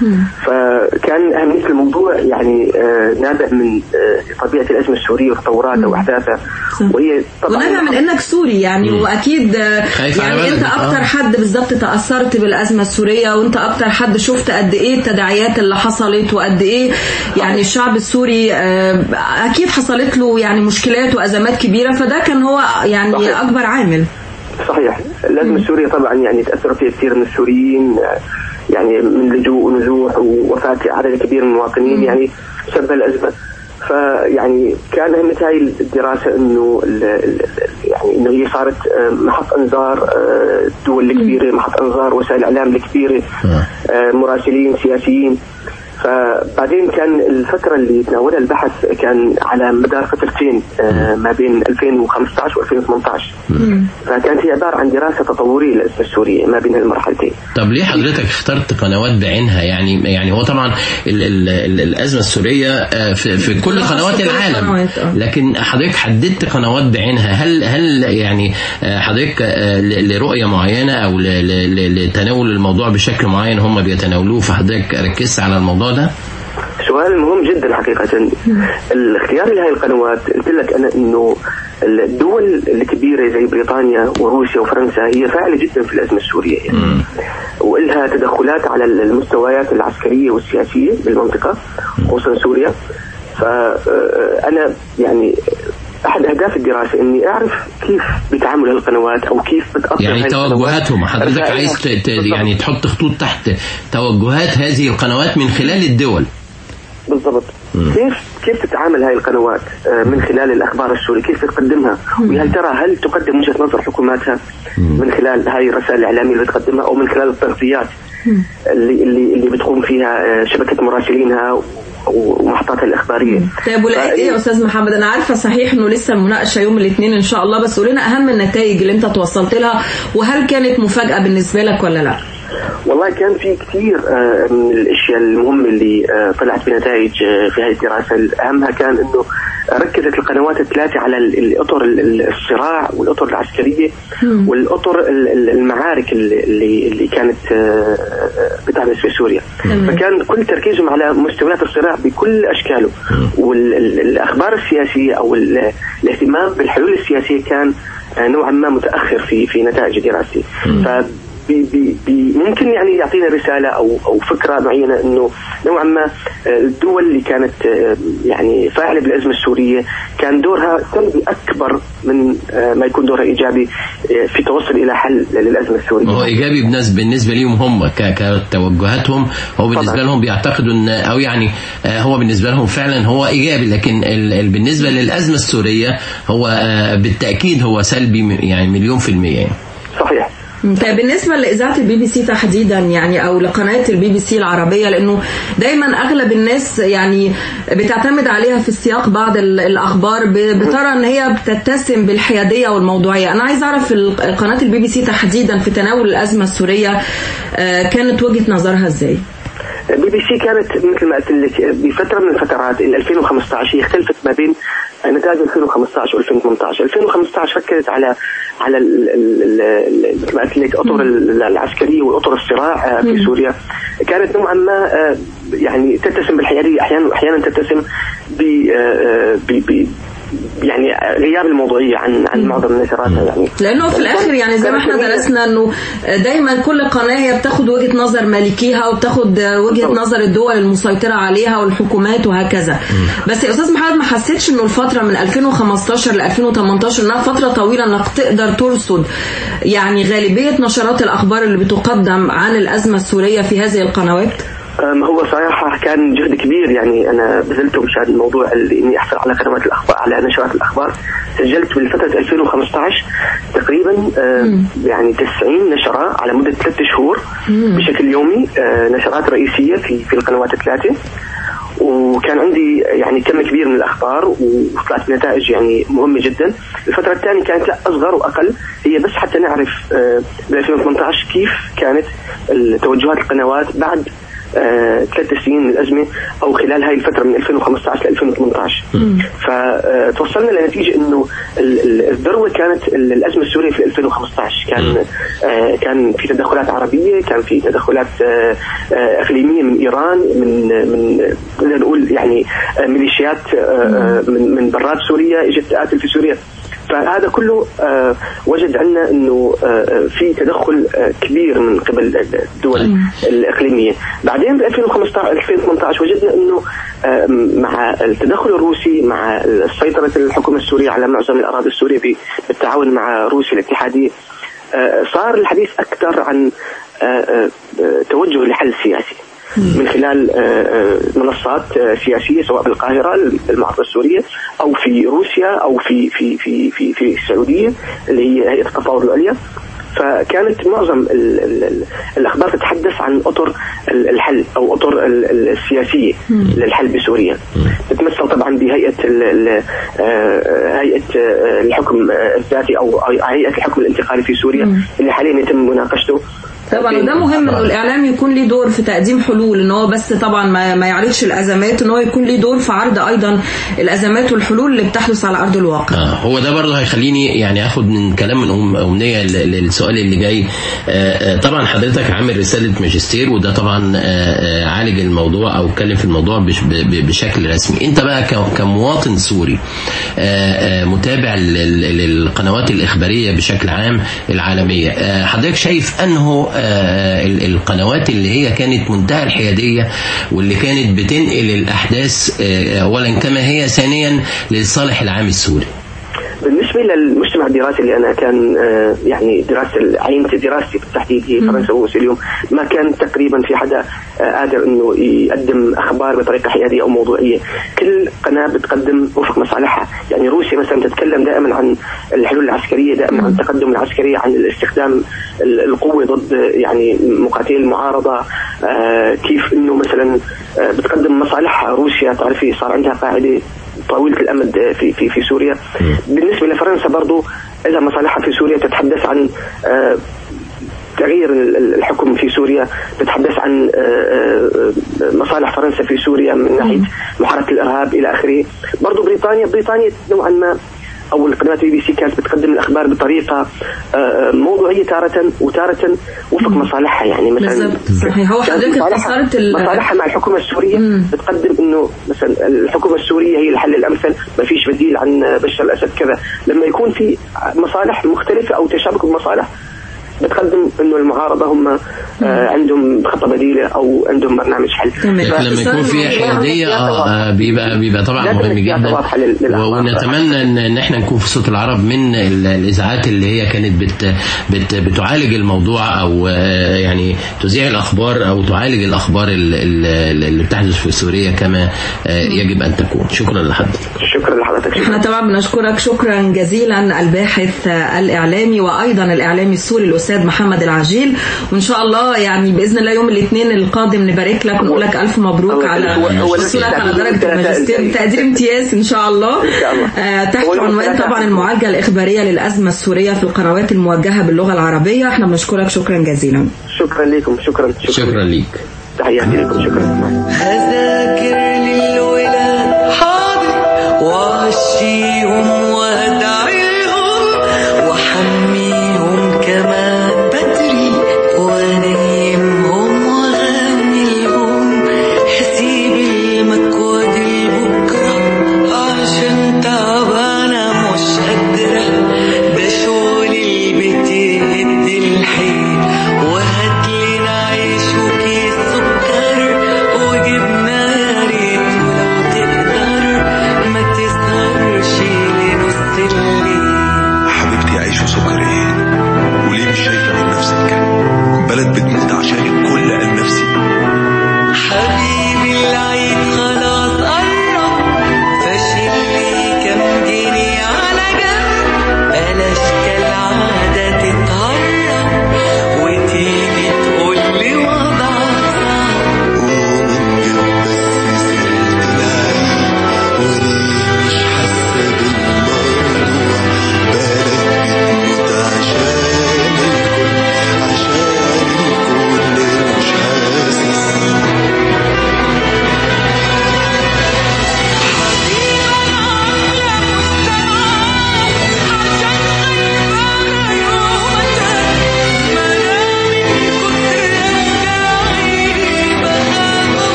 فكان أهمية الموضوع يعني آه، نابع من آه، طبيعة الأزمة السورية وتطوراتها وأحداثها وهي ونابع من انك سوري يعني مم. واكيد آه، خايف على يعني انت بلدك، اكتر آه. حد بالظبط تاثرت بالازمه السوريه وانت اكتر حد شفت قد ايه التداعيات اللي حصلت وقد ايه يعني الشعب السوري آه، اكيد حصلت له يعني مشكلات وازمات كبيره فده كان هو يعني صحيح. اكبر عامل صحيح الأزمة السورية طبعا يعني تأثر فيها كثير من السوريين آه، يعني من لجوء ونزوح ووفاة عدد كبير من المواطنين يعني بسبب الأزمة فيعني كان أهمية هاي الدراسة إنه ال- ال- ال- يعني إنه هي صارت آه، محط أنظار آه، الدول الكبيرة محط أنظار وسائل الإعلام الكبيرة آه، مراسلين سياسيين فبعدين كان الفترة اللي تناولها البحث كان على مدار فترتين آه، ما بين 2015 و 2018 فكانت هي عبارة عن دراسة تطورية للأزمة السورية ما بين المرحلتين طب ليه حضرتك اخترت قنوات بعينها يعني يعني هو طبعا ال ال ال الازمه السوريه آه، في, في كل خاصة قنوات كل العالم القنوات، آه. لكن حضرتك حددت قنوات بعينها هل هل يعني آه، حضرتك آه، ل- لرؤيه معينه او ل- ل- ل- لتناول الموضوع بشكل معين هم بيتناولوه فحضرتك ركزت على الموضوع الموضوع ده؟ سؤال مهم جدا حقيقة الاختيار لهذه القنوات قلت لك أنا أنه الدول الكبيرة زي بريطانيا وروسيا وفرنسا هي فاعلة جدا في الأزمة السورية يعني. وإلها تدخلات على المستويات العسكرية والسياسية بالمنطقة خصوصا سوريا فأنا يعني أحد أهداف الدراسة إني أعرف كيف بتعامل هالقنوات أو كيف بتأثر يعني هاي القنوات. توجهاتهم حضرتك رسائلها. عايز ت- ت- يعني تحط خطوط تحت توجهات هذه القنوات من خلال الدول بالضبط كيف كيف تتعامل هاي القنوات آه، من خلال الاخبار السوريه كيف تقدمها وهل ترى هل تقدم وجهه نظر حكوماتها من خلال هاي الرسائل الاعلاميه اللي بتقدمها او من خلال التغطيات اللي اللي اللي بتقوم فيها آه، شبكه مراسلينها و- ومحطاتها الاخباريه طيب ولقيت ايه يا استاذ محمد انا عارفه صحيح انه لسه المناقشه يوم الاثنين ان شاء الله بس قول لنا اهم النتائج اللي انت توصلت لها وهل كانت مفاجاه بالنسبه لك ولا لا والله كان في كثير آه، من الاشياء المهمه اللي آه، طلعت بنتائج آه، في هذه الدراسه اهمها كان انه ركزت القنوات الثلاثه على ال- الاطر ال- ال- الصراع والاطر العسكريه والاطر ال- ال- المعارك اللي اللي اللي كانت آه، آه، بتحدث في سوريا تمام. فكان كل تركيزهم على مستويات الصراع بكل اشكاله والاخبار السياسيه او ال- الاهتمام بالحلول السياسيه كان آه، نوعا ما متاخر في في نتائج دراستي ف بي بي بي ممكن يعني يعطينا رساله او او فكره معينه انه نوعا ما آه، الدول اللي كانت آه، يعني فاعله بالازمه السوريه كان دورها سلبي اكبر من آه، ما يكون دورها ايجابي آه، في توصل الى حل للازمه السوريه. هو ايجابي بالنسبه بالنسبه ليهم هم ك- كتوجهاتهم هو بالنسبه لهم بيعتقدوا ان او يعني آه، هو بالنسبه لهم فعلا هو ايجابي لكن ال- ال- بالنسبه للازمه السوريه هو آه، بالتاكيد هو سلبي م- يعني مليون في الميه يعني. صحيح طيب بالنسبة لإذاعة البي بي سي تحديدا يعني أو لقناة البي بي سي العربية لأنه دايما أغلب الناس يعني بتعتمد عليها في سياق بعض ال- الأخبار ب- بترى إن هي بتتسم بالحيادية والموضوعية أنا عايز أعرف ال- قناة البي بي سي تحديدا في تناول الأزمة السورية آه، كانت وجهة نظرها إزاي؟ البي بي سي كانت مثل ما قلت لك بفتره من الفترات ال 2015 هي اختلفت ما بين نتائج 2015 و2018 2015 ركزت على على ال- ال- ال- ال- مثل ما قلت لك اطر ال- العسكريه واطر الصراع آه، في سوريا كانت نوعا ما آه، يعني تتسم بالحياديه احيانا احيانا تتسم ب آه، ب- ب- يعني غياب الموضوعيه عن عن معظم النشرات يعني لانه في الاخر يعني زي ما احنا درسنا انه دايما كل قناه هي بتاخد وجهه نظر مالكيها وبتاخد وجهه نظر الدول المسيطره عليها والحكومات وهكذا بس يا استاذ محمد ما حسيتش انه الفتره من 2015 ل 2018 انها فتره طويله انك تقدر ترصد يعني غالبيه نشرات الاخبار اللي بتقدم عن الازمه السوريه في هذه القنوات أم، هو صراحة كان جهد كبير يعني أنا بذلته مشان الموضوع اللي إني أحصل على قنوات الأخبار على نشرات الأخبار سجلت بالفترة 2015 تقريبا أم، يعني 90 نشرة على مدة ثلاثة شهور بشكل يومي أه، نشرات رئيسية في في القنوات الثلاثة وكان عندي يعني كم كبير من الاخبار وطلعت بنتائج يعني مهمه جدا الفتره الثانيه كانت لا اصغر واقل هي بس حتى نعرف آه، ب 2018 كيف كانت توجهات القنوات بعد آه، ثلاث سنين من الازمه او خلال هاي الفتره من 2015 ل 2018 فتوصلنا لنتيجه انه ال- ال- الذروه كانت ال- الازمه السوريه في 2015 كان آه، كان في تدخلات عربيه كان في تدخلات آه، آه، اقليميه من ايران من من نقدر نقول يعني آه، ميليشيات آه، آه، من من برات سوريا اجت تقاتل في سوريا فهذا كله آه، وجد عندنا انه آه، في تدخل آه، كبير من قبل الدول الاقليميه بعدين ب 2015 2018 وجدنا انه آه، مع التدخل الروسي مع سيطره الحكومه السوريه على معظم الاراضي السوريه ب- بالتعاون مع روسيا الاتحاديه آه، صار الحديث اكثر عن آه، آه، آه، توجه لحل سياسي من خلال آه، آه، منصات آه، سياسيه سواء بالقاهره المعارضه السوريه او في روسيا او في في في في في السعوديه اللي هي هيئه التفاوض العليا فكانت معظم ال ال ال الاخبار تتحدث عن اطر ال- الحل او اطر ال- ال- السياسيه للحل بسوريا تتمثل طبعا بهيئه ال- ال- آه، هيئه آه، الحكم آه، الذاتي او أو هيئه الحكم الانتقالي في سوريا اللي حاليا يتم مناقشته طبعا وده مهم انه الاعلام يكون ليه دور في تقديم حلول ان هو بس طبعا ما, ما يعرضش الازمات ان هو يكون ليه دور في عرض ايضا الازمات والحلول اللي بتحدث على ارض الواقع آه هو ده برضه هيخليني يعني اخد من كلام من أم امنيه ل- للسؤال اللي جاي آه آه طبعا حضرتك عامل رساله ماجستير وده طبعا آه آه عالج الموضوع او اتكلم في الموضوع بش ب- ب- بشكل رسمي انت بقى ك- كمواطن سوري آه آه متابع لل- للقنوات الاخباريه بشكل عام العالميه آه حضرتك شايف انه آه ال- القنوات اللي هي كانت منتهى الحياديه واللي كانت بتنقل الاحداث آه اولا كما هي ثانيا للصالح العام السوري بالنسبه للمجتمع الدراسي اللي انا كان آه، يعني دراسه عينت دراستي بالتحديد هي فرنسا وروسيا اليوم ما كان تقريبا في حدا آه، قادر انه يقدم اخبار بطريقه حياديه او موضوعيه كل قناه بتقدم وفق مصالحها يعني روسيا مثلا تتكلم دائما عن الحلول العسكريه دائما عن التقدم العسكري عن الاستخدام ال- القوه ضد يعني مقاتلي المعارضه آه، كيف انه مثلا آه، بتقدم مصالحها روسيا تعرفي صار عندها قاعده طويلة الأمد في في في سوريا بالنسبة لفرنسا برضو إذا مصالحها في سوريا تتحدث عن آه، تغيير ال- ال- الحكم في سوريا تتحدث عن آه، آه، مصالح فرنسا في سوريا من ناحية محاربة الإرهاب إلى آخره برضو بريطانيا بريطانيا نوعا ما او القنوات بي بي سي كانت بتقدم الاخبار بطريقه آه، موضوعيه تاره وتاره وفق مصالحها يعني مثلا بالظبط صحيح هو كانت حضرتك مصالحها- اختصرت ال- مصالحها مع الحكومه السوريه بتقدم انه مثلا الحكومه السوريه هي الحل الامثل ما فيش بديل عن بشار الاسد كذا لما يكون في مصالح مختلفه او تشابك بمصالح بتقدم انه المعارضه هم آه عندهم خطه بديله او عندهم برنامج حل لكن لما يكون في حياديه اه آه، بيبقى بيبقى طبعا لازم مهم السياسة جدا واضحة لل- للأخبار. ونتمنى ان ان احنا نكون في صوت العرب من ال- الاذاعات اللي هي كانت بت بت بتعالج الموضوع او آه، يعني تذيع الاخبار او تعالج الاخبار ال- ال- اللي بتحدث في سوريا كما آه، يجب ان تكون شكرا لحضرتك شكرا لحضرتك احنا طبعا بنشكرك شكرا جزيلا الباحث الاعلامي وايضا الاعلامي السوري الاستاذ محمد العجيل وان شاء الله يعني باذن الله يوم الاثنين القادم نبارك لك ونقول لك الف مبروك على هو- هو حصولك على التقدير درجه الماجستير تقدير امتياز ان شاء الله آه، تحت هو عنوان الثلاثة. طبعا المعالجه الاخباريه للازمه السوريه في القنوات الموجهه باللغه العربيه احنا بنشكرك شكرا جزيلا شكرا لكم شكرا شكرا, شكرا ليك تحياتي لكم شكرا هذاكر للولاد حاضر وعشيهم وادعيهم وحميهم كما بدري ونيمهم وغنيهم هسيب المكوى دي بكرة عشان تعبانة مش قادرة ده شغل البيت يهد الحيل وهات لنا عيش وكيس سكر وجيب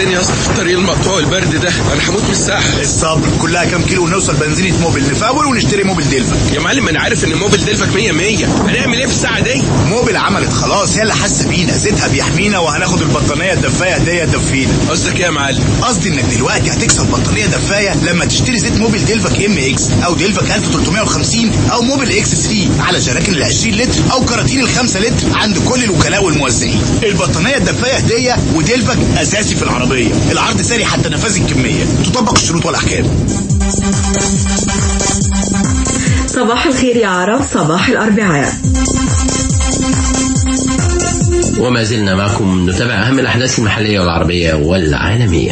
وبعدين يا اسطى في الطريق المقطوع البرد ده انا هموت من الساحه الصبر كلها كام كيلو ونوصل بنزينة موبل نفاول ونشتري موبل ديلفك يا معلم انا عارف ان موبل ديلفك 100 100 هنعمل ايه في الساعه دي موبل عملت خلاص هي اللي حاسه بينا زيتها بيحمينا وهناخد البطانيه الدفايه هديه تدفينا قصدك ايه يا معلم قصدي انك دلوقتي هتكسب بطانيه دفايه لما تشتري زيت موبل ديلفك ام اكس او ديلفك 1350 او موبل اكس 3 على جراكن ال 20 لتر او كراتين ال 5 لتر عند كل الوكلاء والموزعين البطانيه الدفايه هديه وديلفك اساسي في العربيه العرض ساري حتى نفاذ الكميه تطبق الشروط والاحكام صباح الخير يا عرب صباح الأربعاء وما زلنا معكم نتابع أهم الأحداث المحلية والعربية والعالمية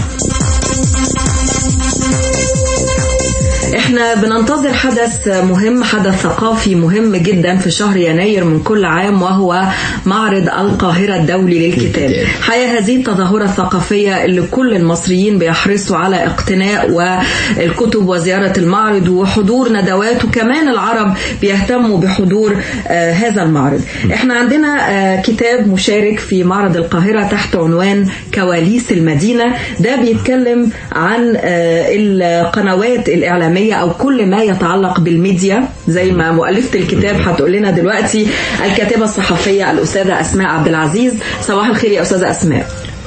احنا بننتظر حدث مهم حدث ثقافي مهم جدا في شهر يناير من كل عام وهو معرض القاهرة الدولي للكتاب حقيقة هذه التظاهرة الثقافية اللي كل المصريين بيحرصوا على اقتناء والكتب وزيارة المعرض وحضور ندوات وكمان العرب بيهتموا بحضور آه هذا المعرض احنا عندنا آه كتاب مشارك في معرض القاهرة تحت عنوان كواليس المدينة ده بيتكلم عن آه القنوات الإعلامية او كل ما يتعلق بالميديا زي ما مؤلفه الكتاب هتقول لنا دلوقتي الكاتبه الصحفيه الاستاذه اسماء عبد العزيز صباح الخير يا استاذه اسماء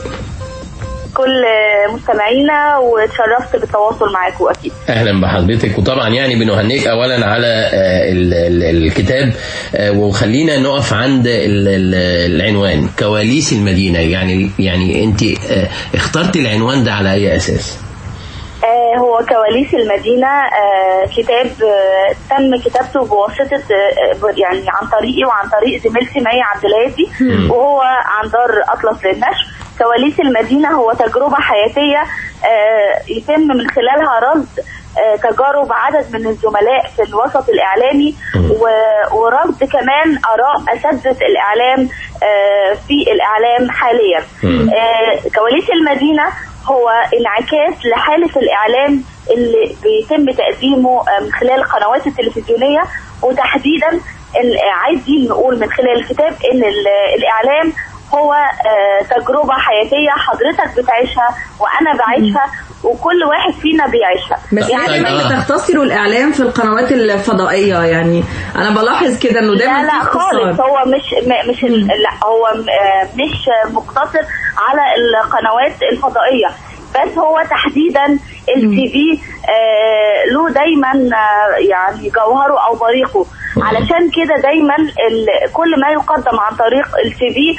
كل مستمعينا واتشرفت بالتواصل معاكم اكيد اهلا بحضرتك وطبعا يعني بنهنيك اولا على آه، ال- ال- الكتاب آه، وخلينا نقف عند ال- ال- العنوان كواليس المدينه يعني يعني انت آه، اخترتي العنوان ده على اي اساس؟ آه، هو كواليس المدينة آه، كتاب آه، تم كتابته بواسطة آه، آه، يعني عن طريقي وعن طريق زميلتي مي عبد الهادي مم. وهو عن دار أطلس للنشر كواليس المدينة هو تجربة حياتية آه، يتم من خلالها رصد آه، تجارب عدد من الزملاء في الوسط الإعلامي و- ورصد كمان آراء أساتذة الإعلام آه، في الإعلام حاليا مم. آه، كواليس المدينة هو انعكاس لحالة الإعلام اللي بيتم تقديمه آه، من خلال القنوات التلفزيونية وتحديدا ال- آه، عايزين نقول من خلال الكتاب إن ال- الإعلام هو آه، تجربة حياتية حضرتك بتعيشها وأنا بعيشها وكل واحد فينا بيعيشها بس يعني بتختصروا الاعلام في القنوات الفضائيه يعني انا بلاحظ كده انه دايما لا لا في خالص اختصار. هو مش م- مش ال- لا هو م- آه، مش مقتصر على القنوات الفضائيه بس هو تحديدا التي في آه، له دايما آه، يعني جوهره او بريقه علشان كده دايما ال- كل ما يقدم عن طريق التي في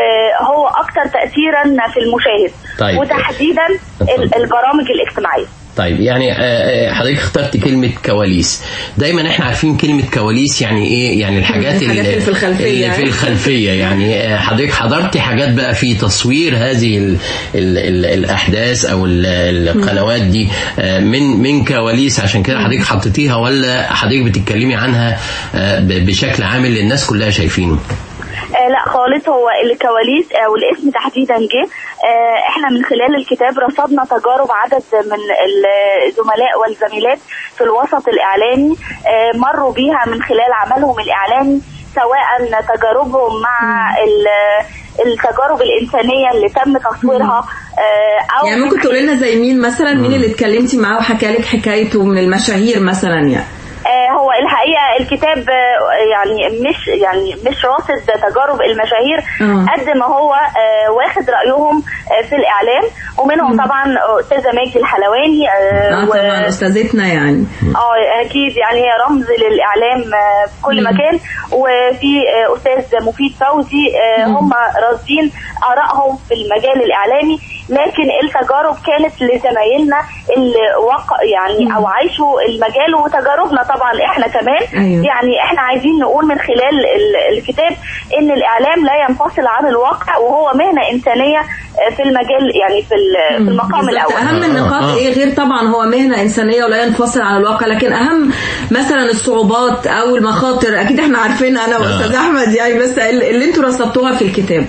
هو اكثر تاثيرا في المشاهد طيب. وتحديدا ال- البرامج الاجتماعيه طيب يعني آه، آه، حضرتك اخترت كلمة كواليس دايما احنا عارفين كلمة كواليس يعني ايه يعني الحاجات الحاجات اللي في الخلفية. اللي في الخلفية يعني آه، حضرتك حضرتي حاجات بقى في تصوير هذه ال ال ال الأحداث أو ال- القنوات دي آه، من من كواليس عشان كده حضرتك حطيتيها ولا حضرتك بتتكلمي عنها آه، ب- بشكل عام اللي الناس كلها شايفينه آه لا خالص هو الكواليس آه والاسم تحديدا جه آه احنا من خلال الكتاب رصدنا تجارب عدد من الزملاء والزميلات في الوسط الاعلامي آه مروا بيها من خلال عملهم الاعلامي سواء تجاربهم مع ال- التجارب الانسانيه اللي تم تصويرها آه او يعني ممكن تقولي لنا زي مين مثلا مين اللي اتكلمتي معاه وحكى لك حكايته من المشاهير مثلا يعني آه، هو الحقيقه الكتاب آه، يعني مش يعني مش راصد تجارب المشاهير آه. قد ما هو آه، واخد رايهم آه، في الاعلام ومنهم طبعا استاذه ماجي الحلواني آه، اه و- طبعا استاذتنا يعني اه اكيد يعني هي رمز للاعلام آه، في كل مكان وفي آه، استاذ مفيد فوزي آه، هم راصدين ارائهم في المجال الاعلامي لكن التجارب كانت لزمايلنا اللي وقع يعني او عايشوا المجال وتجاربنا طبعا احنا كمان أيوة. يعني احنا عايزين نقول من خلال ال- الكتاب ان الاعلام لا ينفصل عن الواقع وهو مهنه انسانيه آه، في المجال يعني في ال- في المقام بالظبط. الاول اهم النقاط ايه غير طبعا هو مهنه انسانيه ولا ينفصل عن الواقع لكن اهم مثلا الصعوبات او المخاطر اكيد احنا عارفينها انا واستاذ احمد يعني بس اللي انتوا رصدتوها في الكتاب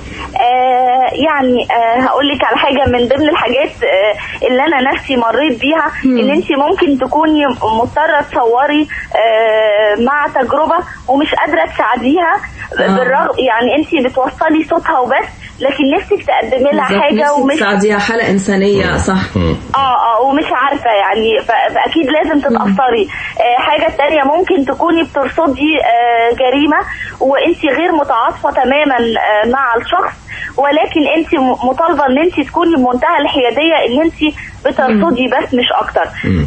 آه يعني آه هقول لك على حاجه من ضمن الحاجات آه اللي انا نفسي مريت بيها ان انت ممكن تكوني مضطره تصوري آه مع تجربه ومش قادره تساعديها آه. بالرغم يعني انت بتوصلي صوتها وبس لكن نفسك تقدمي لها بالظبط، حاجه نفسك ومش تساعديها حالة إنسانية صح اه اه ومش عارفه يعني ف- فاكيد لازم تتاثري آه حاجه تانية ممكن تكوني بترصدي آه جريمه وانت غير متعاطفه تماما آه مع الشخص ولكن انت م- مطالبه ان انت تكوني بمنتهى الحياديه ان انت بترصدي بس مش اكتر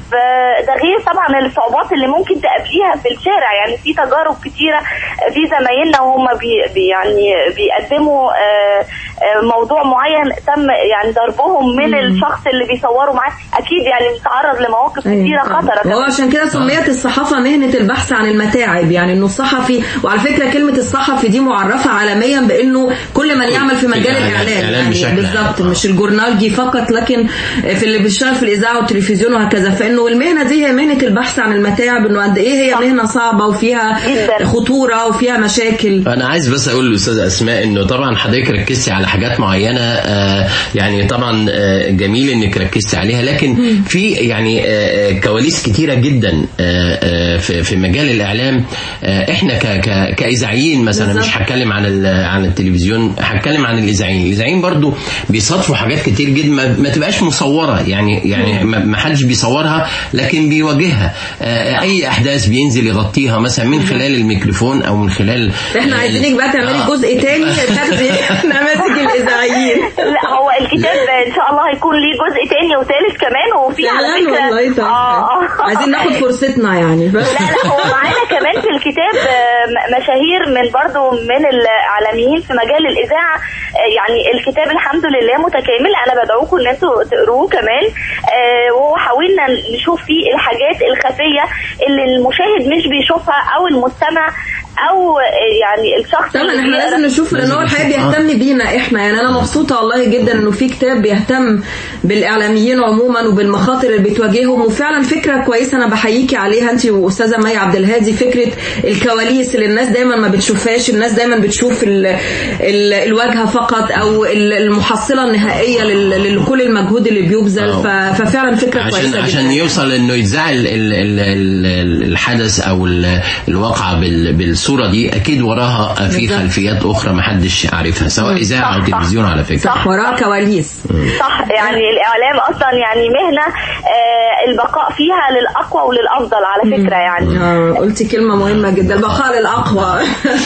فده غير طبعا الصعوبات اللي ممكن تقابليها في الشارع يعني في تجارب كتيره في زمايلنا وهم بي بي يعني بيقدموا آه، آه، موضوع معين تم يعني ضربهم من الشخص اللي بيصوروا معاه اكيد يعني بيتعرض لمواقف كتيره خطره وهو عشان كده سميت الصحافة مهنة البحث عن المتاعب يعني انه الصحفي وعلى فكرة كلمة الصحفي دي معرفة عالميا بانه كل من يعمل في مجال الإعلام- الاعلام الإعلام يعني بشكل بالظبط مش الجورنالجي فقط لكن في اللي بيشتغل في الاذاعة والتلفزيون وهكذا فانه المهنة دي هي مهنة البحث عن المتاعب انه قد ايه هي مهنة صعبة وفيها خطورة وفيها مشاكل انا عايز بس اقول للاستاذه اسماء انه طبعا حضرتك ركزتي على حاجات معينه آه، يعني طبعا آه، جميل انك ركزتي عليها لكن في يعني آه، آه، كواليس كتيره جدا آه، آه، في في مجال الاعلام آه، احنا ك- ك- كاذاعيين مثلا بالظبط. مش هتكلم عن ال- عن التلفزيون هتكلم عن الاذاعيين الاذاعيين برضو بيصادفوا حاجات كتير جدا ما, ما تبقاش مصوره يعني يعني ما ما حدش بيصورها لكن بيواجهها آه، اي احداث بينزل يغطيها مثلا من خلال الميكروفون او من خلال احنا آه، عايزينك بقى تعملي آه. جزء تاني تاخدي نماذج الاذاعيين لا هو الكتاب ان شاء الله هيكون ليه جزء تاني وثالث كمان وفي على فعلا فكره والله طيب. اه عايزين ناخد فرصتنا يعني لا لا هو معانا كمان في الكتاب آه، م- مشاهير من برضو من الاعلاميين في مجال الاذاعه آه، يعني الكتاب الحمد لله متكامل انا بدعوكم ان انتوا تقروه كمان آه، وهو حاولنا نشوف فيه الحاجات الخفيه اللي المشاهد مش بيشوفها او المستمع او آه، يعني الشخص طبعا اللي احنا بيقرأ. لازم نشوف لان هو الحقيقه بيهتم بينا احنا يعني انا مبسوطه والله جدا انه في كتاب بيهتم بالاعلاميين عموما وبالمخاطر اللي بتواجههم وفعلا فكره كويسه انا بحييكي عليها انت واستاذه مي عبد الهادي فكره الكواليس اللي الناس دايما ما بتشوفهاش الناس دايما بتشوف ال ال الواجهه فقط او ال- المحصله النهائيه لل- لكل المجهود اللي بيبذل ف- ففعلا فكره عشان كويسه عشان جدا يوصل انه يتذاع ال- ال- ال- ال- الحدث او ال- الواقعه بال- بالصوره دي اكيد وراها في بالظبط. خلفيات اخرى ما حدش عارفها سواء اذاعه او تلفزيون على فكره صح وراها كواليس صح يعني الاعلام اصلا يعني مهنه آه، البقاء فيها للاقوى وللافضل على فكره يعني آه، قلتي كلمة مهمة جدا البقاء للأقوى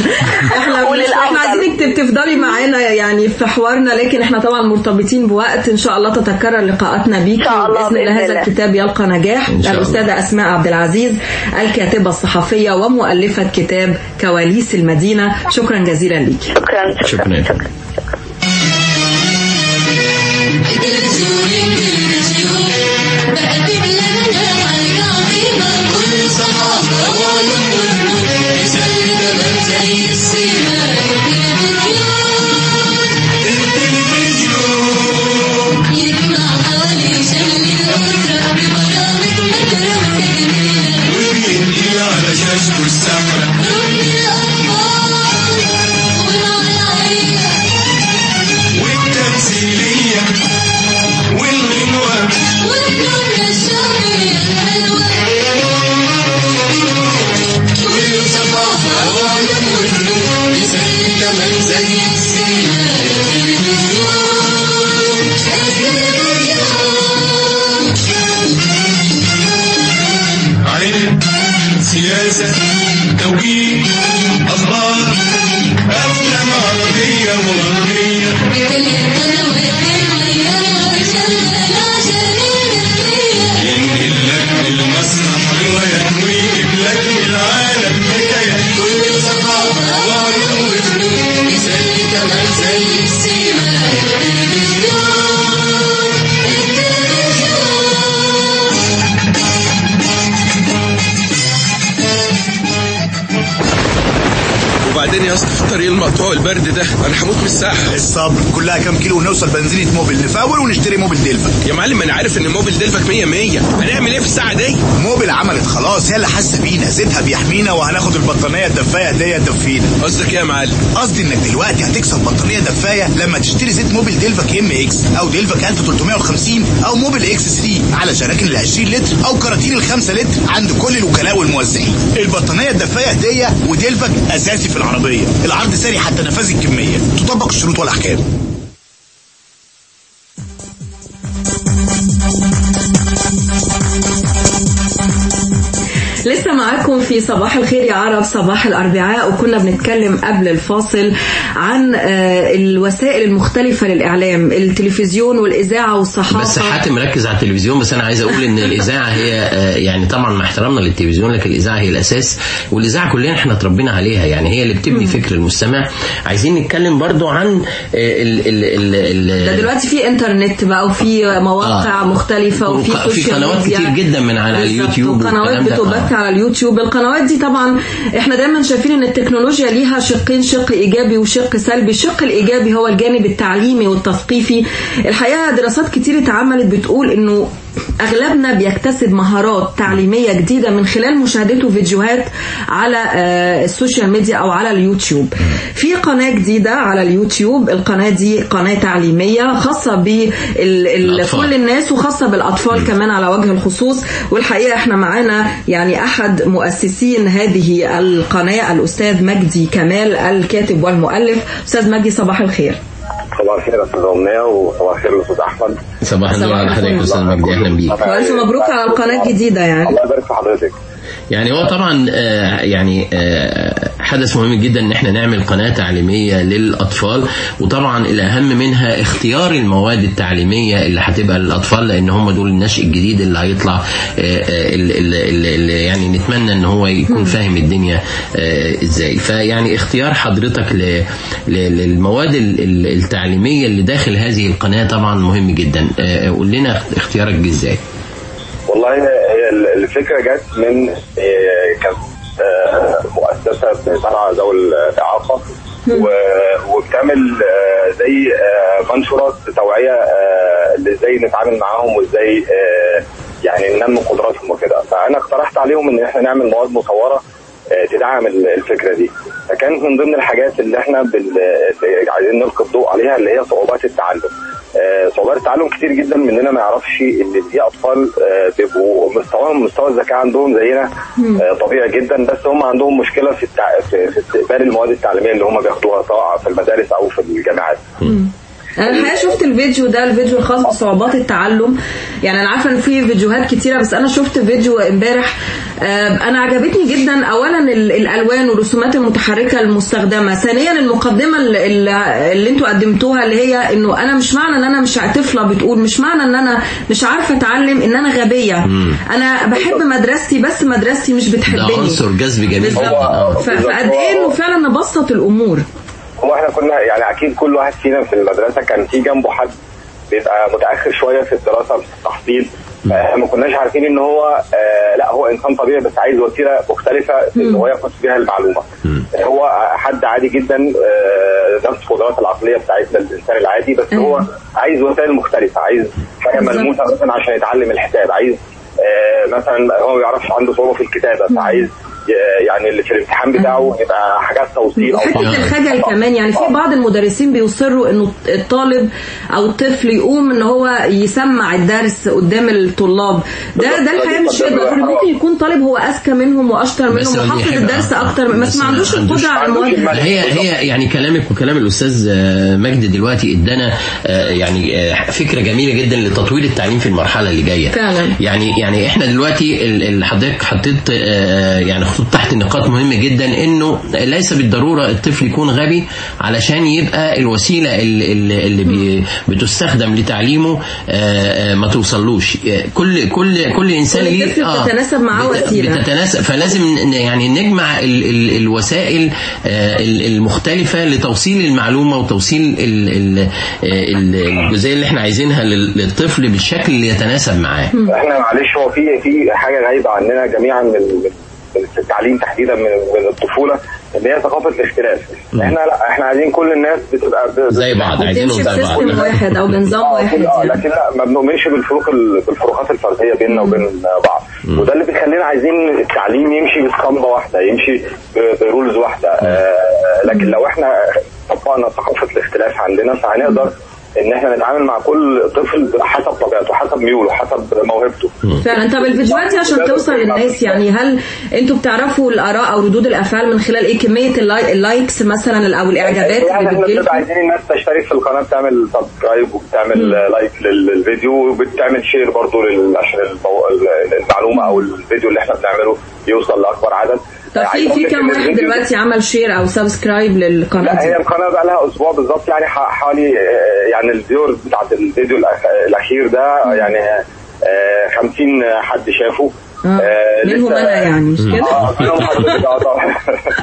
احنا مش وللأفضل. احنا عايزينك تب- تفضلي معانا يعني في حوارنا لكن احنا طبعا مرتبطين بوقت ان شاء الله تتكرر لقاءاتنا بيكي شاء الله، بإذن الله بإذن هذا الله. الكتاب يلقى نجاح إن شاء الله. الأستاذة أسماء عبد العزيز الكاتبة الصحفية ومؤلفة كتاب كواليس المدينة شكرا جزيلا ليك شكرا شكرا على شاشته السمرة والتمثيلية والغنوة كل ثقافة وعلم وفنون زي كمان زي السينما علم سياسة توجيه أخبار أفلام عربية وغربية ينقل لك المسرح رواية ويجيب لك من العالم حكاية كل ثقافة وعلوم وفنون زي كمان زي السينما وبعدين يا اسطى في الطريق المقطوع البرد ده انا هموت من الساحه الصبر كلها كام كيلو ونوصل بنزينة موبل نفاول ونشتري موبل دلفك يا معلم انا عارف ان موبل دلفك 100 100 هنعمل ايه في الساعه دي موبل عملت خلاص هي اللي حاسه بينا زيتها بيحمينا وهناخد البطانيه الدفايه هديه تدفينا قصدك ايه يا معلم قصدي انك دلوقتي هتكسب بطانيه دفايه لما تشتري زيت موبل دلفك ام اكس او دلفك 1350 او موبل اكس 3 على شراكن ال 20 لتر او كراتين ال 5 لتر عند كل الوكلاء والموزعين البطانيه الدفايه هديه ودلفك اساسي في العربيه العرض ساري حتى نفاذ الكميه تطبق الشروط والاحكام لسه معاكم في صباح الخير يا عرب صباح الأربعاء وكنا بنتكلم قبل الفاصل عن آه، الوسائل المختلفة للإعلام التلفزيون والإذاعة والصحافة بس حاتم مركز على التلفزيون بس انا عايز اقول ان الاذاعه هي آه، يعني طبعا مع احترامنا للتلفزيون لكن الاذاعه هي الاساس والاذاعه كلنا احنا اتربينا عليها يعني هي اللي بتبني فكر المستمع عايزين نتكلم برضو عن آه، ال ال ال ال ده دلوقتي في انترنت بقى وفي مواقع آه. مختلفة وفي وق- في سوشيال قنوات ميديا. كتير جدا من على بالظبط، اليوتيوب وقنوات والكلام ده. بتبث على اليوتيوب القنوات دي طبعا احنا دايما شايفين ان التكنولوجيا ليها شقين شق ايجابي وشق سلبي الشق الايجابي هو الجانب التعليمي والتثقيفي الحقيقه دراسات كتير اتعملت بتقول انه اغلبنا بيكتسب مهارات تعليميه جديده من خلال مشاهدته فيديوهات على آه، السوشيال ميديا او على اليوتيوب في قناه جديده على اليوتيوب القناه دي قناه تعليميه خاصه الأطفال. بكل الناس وخاصه بالاطفال كمان على وجه الخصوص والحقيقه احنا معانا يعني احد مؤسسين هذه القناه الاستاذ مجدي كمال الكاتب والمؤلف استاذ مجدي صباح الخير صباح الخير يا استاذ امنيه وصباح الخير الاستاذ احمد صباح النور على حضرتك يا استاذ مجدي اهلا بيك والف مبروك على القناه الجديده يعني الله يبارك في حضرتك يعني هو طبعا آه، يعني آه، حدث مهم جدا ان احنا نعمل قناه تعليميه للاطفال وطبعا الاهم منها اختيار المواد التعليميه اللي هتبقى للاطفال لان هم دول النشء الجديد اللي هيطلع آه، آه، اللي- اللي اللي يعني نتمنى ان هو يكون فاهم الدنيا آه، ازاي فيعني اختيار حضرتك ل- ل- للمواد ال- ال- التعليميه اللي داخل هذه القناه طبعا مهم جدا آه، قول لنا اختيارك جه ازاي والله هي ال- الفكره جت من آه، كانت آه، مؤسسه بتابعه ذوي الاعاقه و- وبتعمل آه، زي آه، منشورات توعيه آه، اللي ازاي نتعامل معاهم وازاي آه، يعني ننمي قدراتهم وكده فانا اقترحت عليهم ان احنا نعمل مواد مصوره آه، تدعم ال- الفكره دي فكانت من ضمن الحاجات اللي احنا بال... عايزين نلقي الضوء عليها اللي هي صعوبات التعلم آه، صعوبات التعلم كتير جدا مننا ما يعرفش ان في اطفال آه، بيبقوا مستواهم مستوى الذكاء عندهم زينا آه، طبيعي جدا بس هم عندهم مشكله في, التع... في في استقبال المواد التعليميه اللي هم بياخدوها سواء في المدارس او في الجامعات انا الحقيقه شفت الفيديو ده الفيديو الخاص بصعوبات التعلم يعني انا عارفه ان في فيديوهات كتيره بس انا شفت فيديو امبارح آه، انا عجبتني جدا اولا ال- الالوان والرسومات المتحركه المستخدمه ثانيا المقدمه اللي, اللي انتوا قدمتوها اللي هي انه انا مش معنى ان انا مش طفله بتقول مش معنى ان انا مش عارفه اتعلم ان انا غبيه انا بحب مدرستي بس مدرستي مش ده بتحبني عنصر جذب جميل بالظبط جدا آه. ف- فقد ايه انه فعلا نبسط الامور هو احنا كنا يعني اكيد كل واحد فينا في المدرسه كان في جنبه حد بيبقى متاخر شويه في الدراسه في التحصيل آه، ما كناش عارفين ان هو آه لا هو انسان طبيعي بس عايز وسيله مختلفه ان هو ياخد بيها المعلومه هو حد عادي جدا آه نفس القدرات العقليه بتاعتنا الانسان العادي بس هو عايز وسائل مختلفه عايز حاجه ملموسه مثلا عشان يتعلم الحساب عايز آه مثلا هو ما بيعرفش عنده صعوبه في الكتابه فعايز ي- يعني اللي في الامتحان بتاعه يبقى حاجات توصيل او حته الخجل كمان يعني في بعض المدرسين بيصروا انه الطالب او الطفل يقوم ان هو يسمع الدرس قدام الطلاب ده ده الحقيقه مش يقدر المفروض ممكن يكون طالب هو اذكى منهم واشطر بس منهم هو وحافظ بيحب- الدرس آه. اكتر بس بس ما عندوش ما عندوش- القدره على المواجهه هي هي يعني كلامك وكلام الاستاذ آه، مجدي دلوقتي ادانا آه، يعني آه، فكره جميله جدا لتطوير التعليم في المرحله اللي جايه فعلا. يعني يعني احنا دلوقتي ال- ال- حضرتك حطيت آه، يعني خطوط تحت نقاط مهمه جدا انه ليس بالضروره الطفل يكون غبي علشان يبقى الوسيله اللي, اللي اللي بي- بتستخدم لتعليمه آه، آه، ما توصلوش آه، كل كل كل انسان كل ليه طفل بتتناسب معاه بت- وسيلة. بتتناسب فلازم ن- يعني نجمع ال ال الوسائل آه، ال- المختلفه لتوصيل المعلومه وتوصيل ال ال ال الجزئيه اللي احنا عايزينها لل- للطفل بالشكل اللي يتناسب معاه احنا معلش هو في في حاجه غايبه عننا جميعا من من- من في التعليم تحديدا من من الطفوله اللي هي ثقافه الاختلاف احنا لا احنا عايزين كل الناس بتبقى ب- زي بعض عايزينهم تمشي زي بعض بسيستم واحد او بنظام آه، واحد كل- آه، يعني. لكن لا ما بنؤمنش بالفروق ال- بالفروقات الفرديه بيننا وبين بعض وده اللي بيخلينا عايزين التعليم يمشي باسطمبه واحده يمشي ب- برولز واحده آه، لكن لو احنا طبقنا ثقافه الاختلاف عندنا فهنقدر ان احنا نتعامل مع كل طفل حسب طبيعته حسب ميوله حسب موهبته فعلا طب الفيديوهات دي عشان توصل للناس يعني هل انتوا بتعرفوا الاراء او ردود الافعال من خلال ايه كميه اللاي- اللايكس مثلا او الاعجابات يعني اللي احنا بنبقى بتجيلكم عايزين الناس تشترك في القناه بتعمل سبسكرايب وبتعمل لايك لل- للفيديو وبتعمل شير برضه لل- عشان المو- المعلومه او الفيديو اللي احنا بنعمله يوصل لاكبر عدد طب في عايز في أقول لك كام إن واحد الفيديو- دلوقتي عمل شير او سبسكرايب للقناه لا دي هي القناه بقى لها اسبوع بالظبط يعني ح- حوالي آه، يعني الفيورز بتاعت الفيديو الأخ- الاخير ده يعني آه، 50 حد شافه آه، منهم لسه- انا يعني مش كده؟ اه منهم حضرتك اه طبعا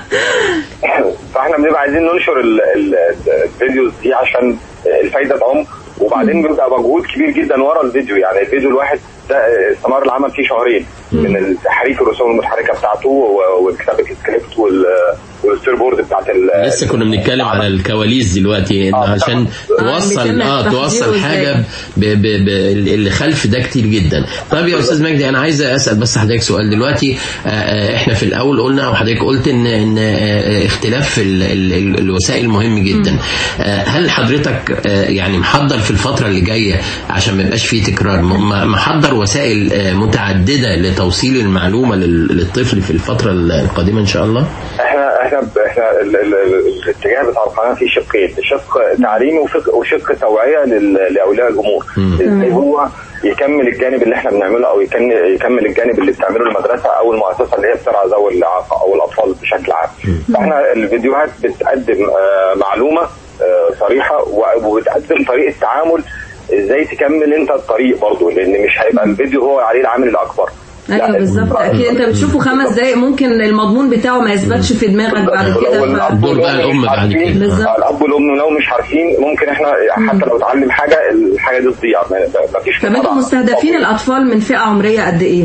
فاحنا بنبقى عايزين ننشر ال- ال- الفيديوز دي عشان الفايده تعم وبعدين بيبقى مجهود كبير جدا ورا الفيديو يعني الفيديو الواحد ده استمر العمل فيه شهرين من تحريك الرسوم المتحركه بتاعته و- وكتابه السكريبت وال- والستير بورد بتاعت ال- لسه كنا بنتكلم على الكواليس دلوقتي إن عشان توصل بيتم اه تحضيره توصل إزاي؟ حاجه ب ب ب اللي خلف ده كتير جدا طيب يا استاذ مجدي انا عايز اسال بس حضرتك سؤال دلوقتي آه، آه، احنا في الاول قلنا او حضرتك قلت ان ان آه، اختلاف ال ال ال الوسائل مهم جدا آه، هل حضرتك آه، يعني محضر في الفتره اللي جايه عشان ما يبقاش فيه تكرار م- محضر وسائل آه، متعدده لتوصيل المعلومه لل- للطفل في الفتره القادمه ان شاء الله احنا احنا احنا ال- ال- ال- الاتجاه بتاع القناه فيه شقين شق تعليمي وفق- وشق توعيه لل- لاولياء الامور ازاي هو يكمل الجانب اللي احنا بنعمله او يكمل يكمل الجانب اللي بتعمله المدرسه او المؤسسه اللي هي بترعى ذوي الاعاقه او الاطفال بشكل عام فاحنا الفيديوهات بتقدم آه، معلومه آه، صريحه و- وبتقدم طريقه تعامل ازاي تكمل انت الطريق برضه لان مش هيبقى الفيديو هو عليه العامل الاكبر ايوه لا، بالظبط اكيد انت بتشوفه خمس دقايق ممكن المضمون بتاعه ما يثبتش في دماغك بعد كده ف... دور بقى الام بعد كده بالظبط. الاب والام لو مش عارفين ممكن احنا حتى لو اتعلم حاجه الحاجه دي تضيع ما ما فيش طب انتوا مستهدفين الاطفال من فئه عمريه قد ايه؟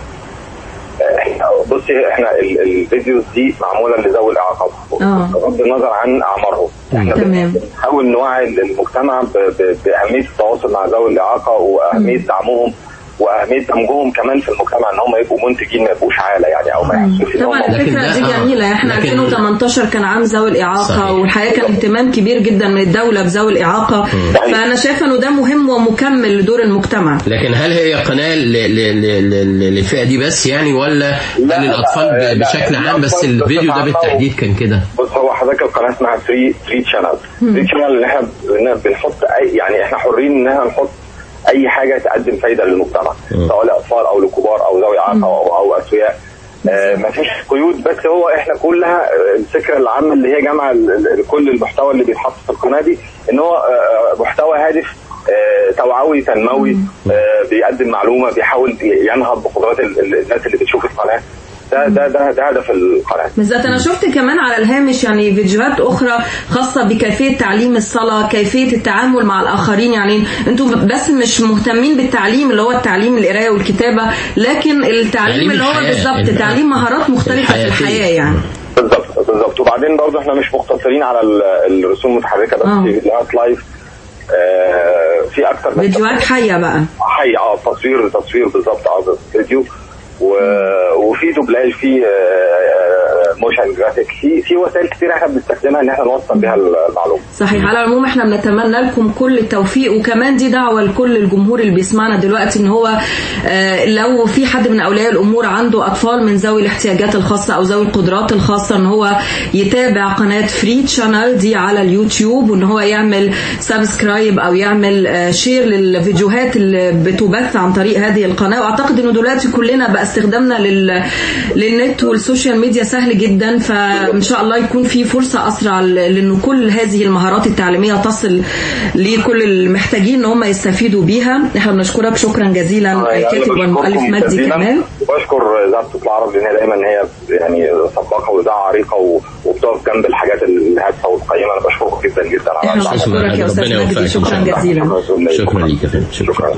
إحنا- بصي احنا ال- الفيديوز دي معموله لذوي الاعاقات اه بغض النظر عن اعمارهم احنا تمام. بنحاول نوعي المجتمع ب- ب- باهميه التواصل مع ذوي الاعاقه واهميه دعمهم واهميه دمجهم كمان في المجتمع ان هم يبقوا منتجين ما يبقوش عاله يعني او ما يحسوش إن طبعا هم- الفكره دي جميله احنا لكن- 2018 كان عام ذوي الاعاقه صحيح. والحقيقه كان اهتمام كبير جدا من الدوله بذوي الاعاقه فانا شايفه انه ده مهم ومكمل لدور المجتمع لكن هل هي قناة ل- ل- ل- ل- للفئة دي بس يعني ولا لا، للأطفال لا، ب- لا، بشكل عام بس الأطفال الفيديو ده بصفة عامة بالتحديد كان كده بص هو حضرتك القناه اسمها 3 3 شانل 3 شانل اللي احنا بن- بنحط اي يعني احنا حرين ان احنا نحط اي حاجه تقدم فايده للمجتمع سواء لاطفال او لكبار او ذوي اعاقه او, أو اسوياء آه مفيش قيود بس هو احنا كلها آه، الفكره العامه اللي هي جامعه ال- ال- كل المحتوى اللي بيتحط في القناه دي ان هو آه، محتوى هادف آه، توعوي تنموي آه، بيقدم معلومه بيحاول ينهض بقدرات ال- ال- الناس اللي بتشوف القناه ده ده ده, ده هدف القناه بالذات انا شفت كمان على الهامش يعني فيديوهات اخرى خاصه بكيفيه تعليم الصلاه كيفيه التعامل مع الاخرين يعني انتوا بس مش مهتمين بالتعليم اللي هو التعليم القرايه والكتابه لكن التعليم تعليم اللي هو الحياة. بالظبط الح- تعليم مهارات مختلفه في الحياتية. الحياه يعني بالظبط بالظبط وبعدين برضه احنا مش مقتصرين على ال- الرسوم المتحركه بس آه. في فيديوهات لايف آه، في اكتر من فيديوهات حيه بقى حي اه تصوير تصوير بالظبط اه فيديو و... وفي دوبلاج في موشن جرافيك في في وسائل كتير احنا بنستخدمها ان احنا نوصل بيها المعلومه صحيح على العموم احنا بنتمنى لكم كل التوفيق وكمان دي دعوه لكل الجمهور اللي بيسمعنا دلوقتي ان هو آه، لو في حد من اولياء الامور عنده اطفال من ذوي الاحتياجات الخاصه او ذوي القدرات الخاصه ان هو يتابع قناه فري تشانل دي على اليوتيوب وان هو يعمل سبسكرايب او يعمل آه، شير للفيديوهات اللي بتبث عن طريق هذه القناه واعتقد انه دلوقتي كلنا بقى استخدامنا لل... للنت والسوشيال ميديا سهل جدا فان شاء الله يكون في فرصه اسرع ل- لانه كل هذه المهارات التعليميه تصل لكل المحتاجين ان هم يستفيدوا بيها احنا بنشكرك شكرا جزيلا الكاتب والمؤلف مجدي كمال وبشكر اذاعه صوت العرب لان هي دايما هي يعني سباقه واذاعه عريقه و- وبتقف جنب الحاجات الهادفه والقيمه انا بشكرك جدا جدا على احنا الدعم. بنشكرك يا استاذ ربنا مجدي يوفقك إن شكرا شاء الله. جزيلا شكرا ليك يا فندم شكرا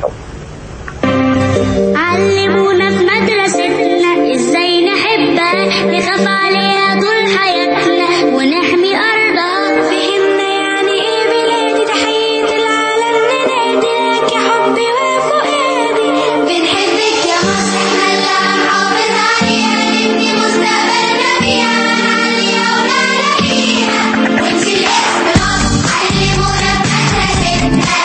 علمونا في مدرستنا ازاي نحبها نخاف عليها طول حياتنا ونحمي ارضها فهمنا يعني ايه بلادي تحية العالم ننادي لك يا حبي وفؤادي بنحبك يا مصر احنا اللي هنحافظ عليها نبني مستقبلنا فيها نعليها ونعلى فيها ونشيل اسم مصر علمونا في مدرستنا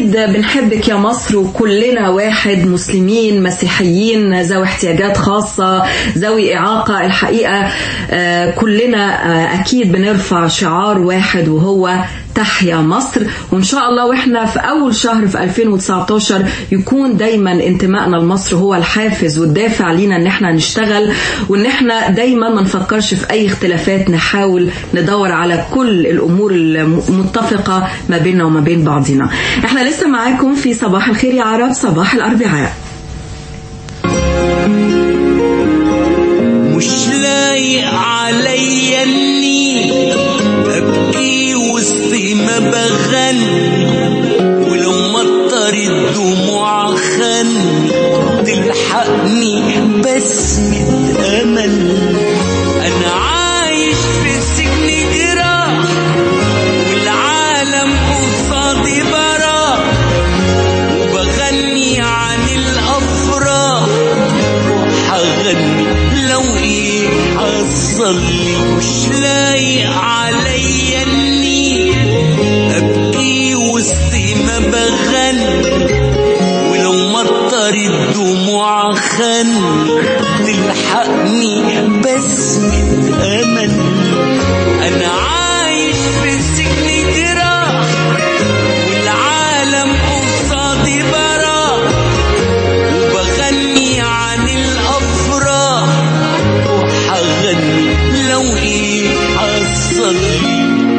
أكيد بنحبك يا مصر وكلنا واحد مسلمين مسيحيين ذوي احتياجات خاصة ذوي إعاقة الحقيقة آه، كلنا آه، أكيد بنرفع شعار واحد وهو تحيا مصر وإن شاء الله وإحنا في أول شهر في 2019 يكون دايما انتمائنا لمصر هو الحافز والدافع لينا إن إحنا نشتغل وإن إحنا دايما ما نفكرش في أي اختلافات نحاول ندور على كل الأمور المتفقة ما بيننا وما بين بعضنا إحنا لسه معاكم في صباح الخير يا عرب صباح الأربعاء مش لايق عليا اني ابكي وسط ما بغني ولو مطر الدموع خن تلحقني بسمة امل انا عايش في سجن جراح والعالم قصادي براح وبغني عن الافراح روح اغني لو ايه حصل لي مش لايق عليا اني ابكي وسط ما بغني ولو مطر الدموع خن تلحقني بسمة امل انا عايش في سجن جراح والعالم قصادي براح وبغني عن الافراح روح اغني لو ايه حصل لي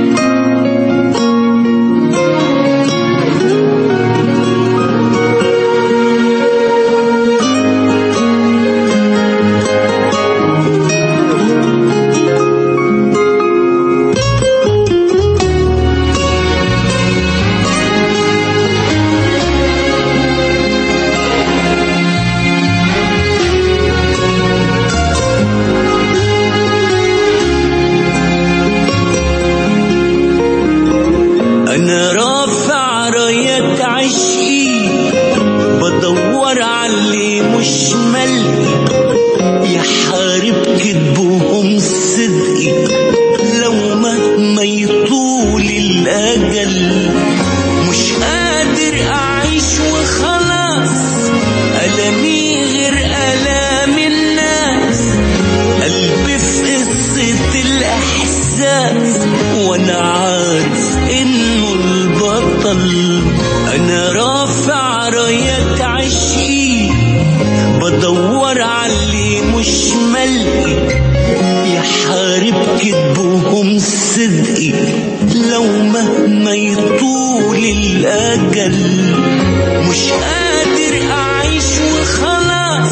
انا رافع رايات عشقي بدور على اللي مش ملقي يحارب كذبهم صدقي لو مهما يطول الاجل مش قادر اعيش وخلاص المي غير الام الناس قلبي في قصة الإحساس وأنا عارف إنه البطل أنا رافع رايات عشقي بدور على اللي مش ملقي يحارب كذبهم صدقي لو مهما يطول الأجل مش قادر أعيش وخلاص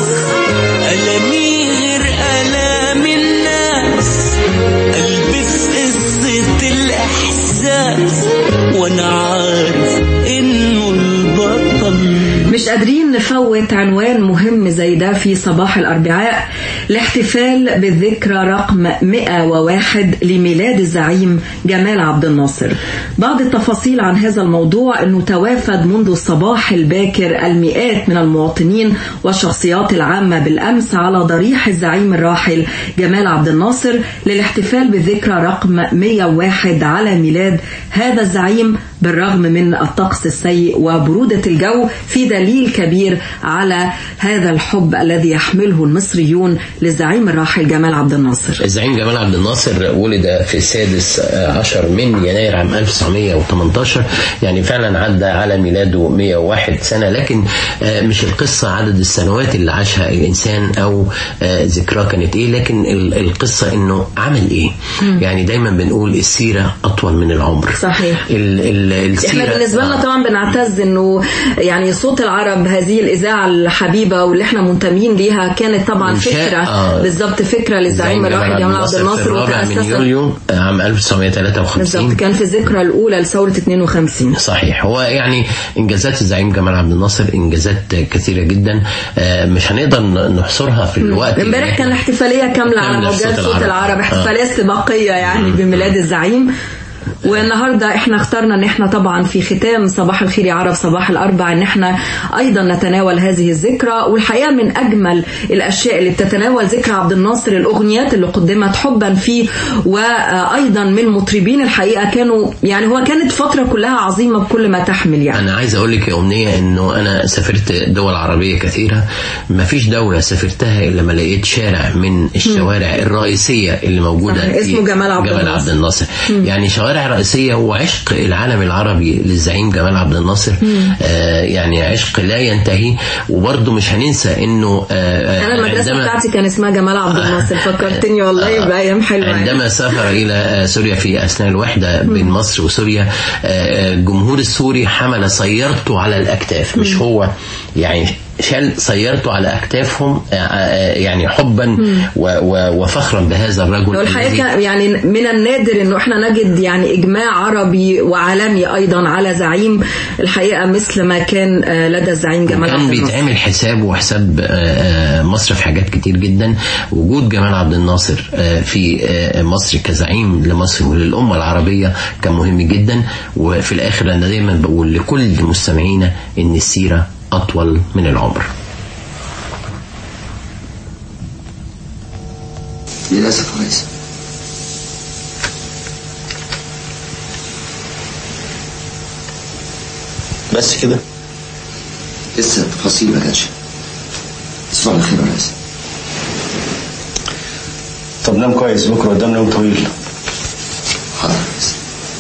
ألمي غير ألام الناس قلبي في قصة الإحساس وأنا عارف إنه البطل مش قادرين نفوت عنوان مهم زي ده في صباح الأربعاء الاحتفال بالذكرى رقم 101 لميلاد الزعيم جمال عبد الناصر بعض التفاصيل عن هذا الموضوع أنه توافد منذ الصباح الباكر المئات من المواطنين والشخصيات العامة بالأمس على ضريح الزعيم الراحل جمال عبد الناصر للاحتفال بالذكرى رقم 101 على ميلاد هذا الزعيم بالرغم من الطقس السيء وبرودة الجو في دليل كبير على هذا الحب الذي يحمله المصريون للزعيم الراحل جمال عبد الناصر الزعيم جمال عبد الناصر ولد في السادس عشر من يناير عام 1918 يعني فعلا عدى على ميلاده 101 سنة لكن آه، مش القصة عدد السنوات اللي عاشها الإنسان أو آه، ذكراه كانت إيه لكن ال- القصة إنه عمل إيه يعني دايما بنقول السيرة أطول من العمر صحيح ال ال السيرة احنا بالنسبه لنا طبعا بنعتز انه يعني صوت العرب هذه الاذاعه الحبيبه واللي احنا منتمين ليها كانت طبعا إنشاء، فكره آه. بالظبط فكره للزعيم الراحل جمال عبد في الناصر الرابع من وتاسست يوليو عام 1953 بالظبط كان في الذكرى الاولى لثوره 52 صحيح هو يعني انجازات الزعيم جمال عبد الناصر انجازات كثيره جدا آه، مش هنقدر ن- نحصرها في الوقت اللي امبارح كان إحنا- احتفاليه كامله على كاملة في موجات صوت صوت العرب. العرب آه. احتفاليه استباقيه يعني بميلاد الزعيم والنهارده احنا اخترنا ان احنا طبعا في ختام صباح الخير يا عرب صباح الاربع ان احنا ايضا نتناول هذه الذكرى والحقيقه من اجمل الاشياء اللي بتتناول ذكرى عبد الناصر الاغنيات اللي قدمت حبا فيه وايضا من مطربين الحقيقه كانوا يعني هو كانت فتره كلها عظيمه بكل ما تحمل يعني انا عايز اقول لك يا امنيه انه انا سافرت دول عربيه كثيره ما فيش دوله سافرتها الا ما لقيت شارع من الشوارع الرئيسيه اللي موجوده صحيح. في اسمه جمال عبد جمال الناصر. عبد الناصر يعني شوارع رئيسيه وعشق العالم العربي للزعيم جمال عبد الناصر آه يعني عشق لا ينتهي وبرضه مش هننسى انه آه انا آه، المدرسه عندما بتاعتي كان اسمها جمال عبد الناصر فكرتني والله بايام حلوه يعني. عندما سافر إلى آه، سوريا في أثناء الوحدة بين مصر وسوريا آه، آه، الجمهور السوري حمل سيارته على الأكتاف مش هو يعني شال سيارته على أكتافهم آه، آه، يعني حبا و- و- وفخرا بهذا الرجل لو الحقيقه الذي- كان- يعني من النادر انه احنا نجد يعني اجماع عربي وعالمي ايضا على زعيم الحقيقه مثل ما كان آه، لدى الزعيم جمال كان عبد الناصر بيتعمل حساب وحساب آه، آه، مصر في حاجات كتير جدا وجود جمال عبد الناصر آه، في آه، مصر كزعيم لمصر وللأمة العربية كان مهم جدا وفي الآخر أنا دايما بقول لكل مستمعينا إن السيرة أطول من العمر للأسف يا ريس بس كده لسه التفاصيل ما جاتش تصبح على خير يا ريس طب نام كويس بكره قدامنا يوم طويل حاضر يا ريس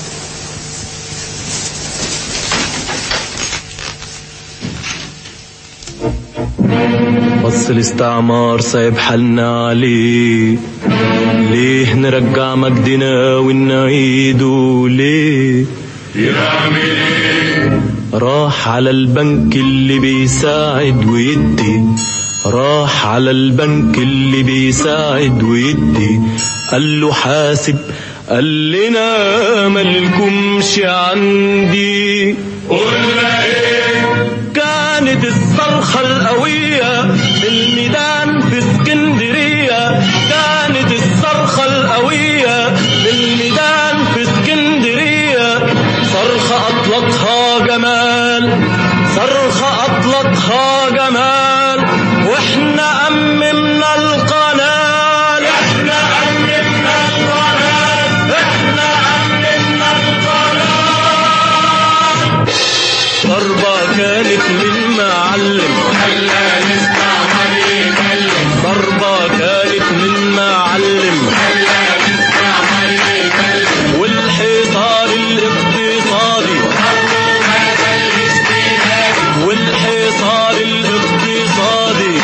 بص الاستعمار سايب حالنا عليه ليه نرجع مجدنا ونعيده ليه يعمل ايه راح على البنك اللي بيساعد ويدي راح على البنك اللي بيساعد ويدي قال له حاسب قال لنا مالكمش عندي قلنا ايه كانت الصرخة القوية في الميدان في اسكندرية كانت الصرخة القوية في الميدان في اسكندرية صرخة أطلقها جمال صرخة أطلقها جمال واحنا أممنا القناة احنا أممنا القناة احنا أممنا القناة ضربة كانت من معلم خلى نستعمر يكلم ضربة كانت من معلم خلى نستعمر يكلم والحصار الاقتصادي والحصار الاقتصادي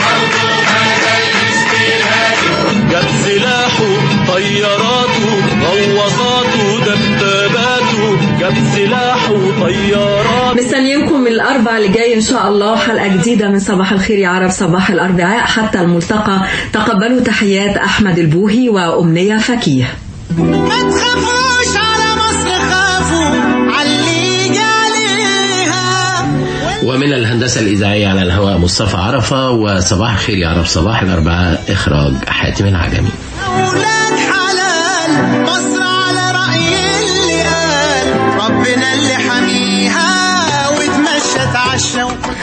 جاب سلاحه طياراته غواصاته دباباته جاب سلاحه طياراته مستنيينكم الاربع اللي جاي ان شاء الله حلقه جديده من صباح الخير يا عرب صباح الاربعاء حتى الملتقى تقبلوا تحيات احمد البوهي وامنيه فكيه ما تخافوش على مصر خافوا علي يجي عليها ومن الهندسة الإذاعية على الهواء مصطفى عرفة وصباح الخير يا عرب صباح الأربعاء إخراج حاتم العجمي أولاد حلال مصر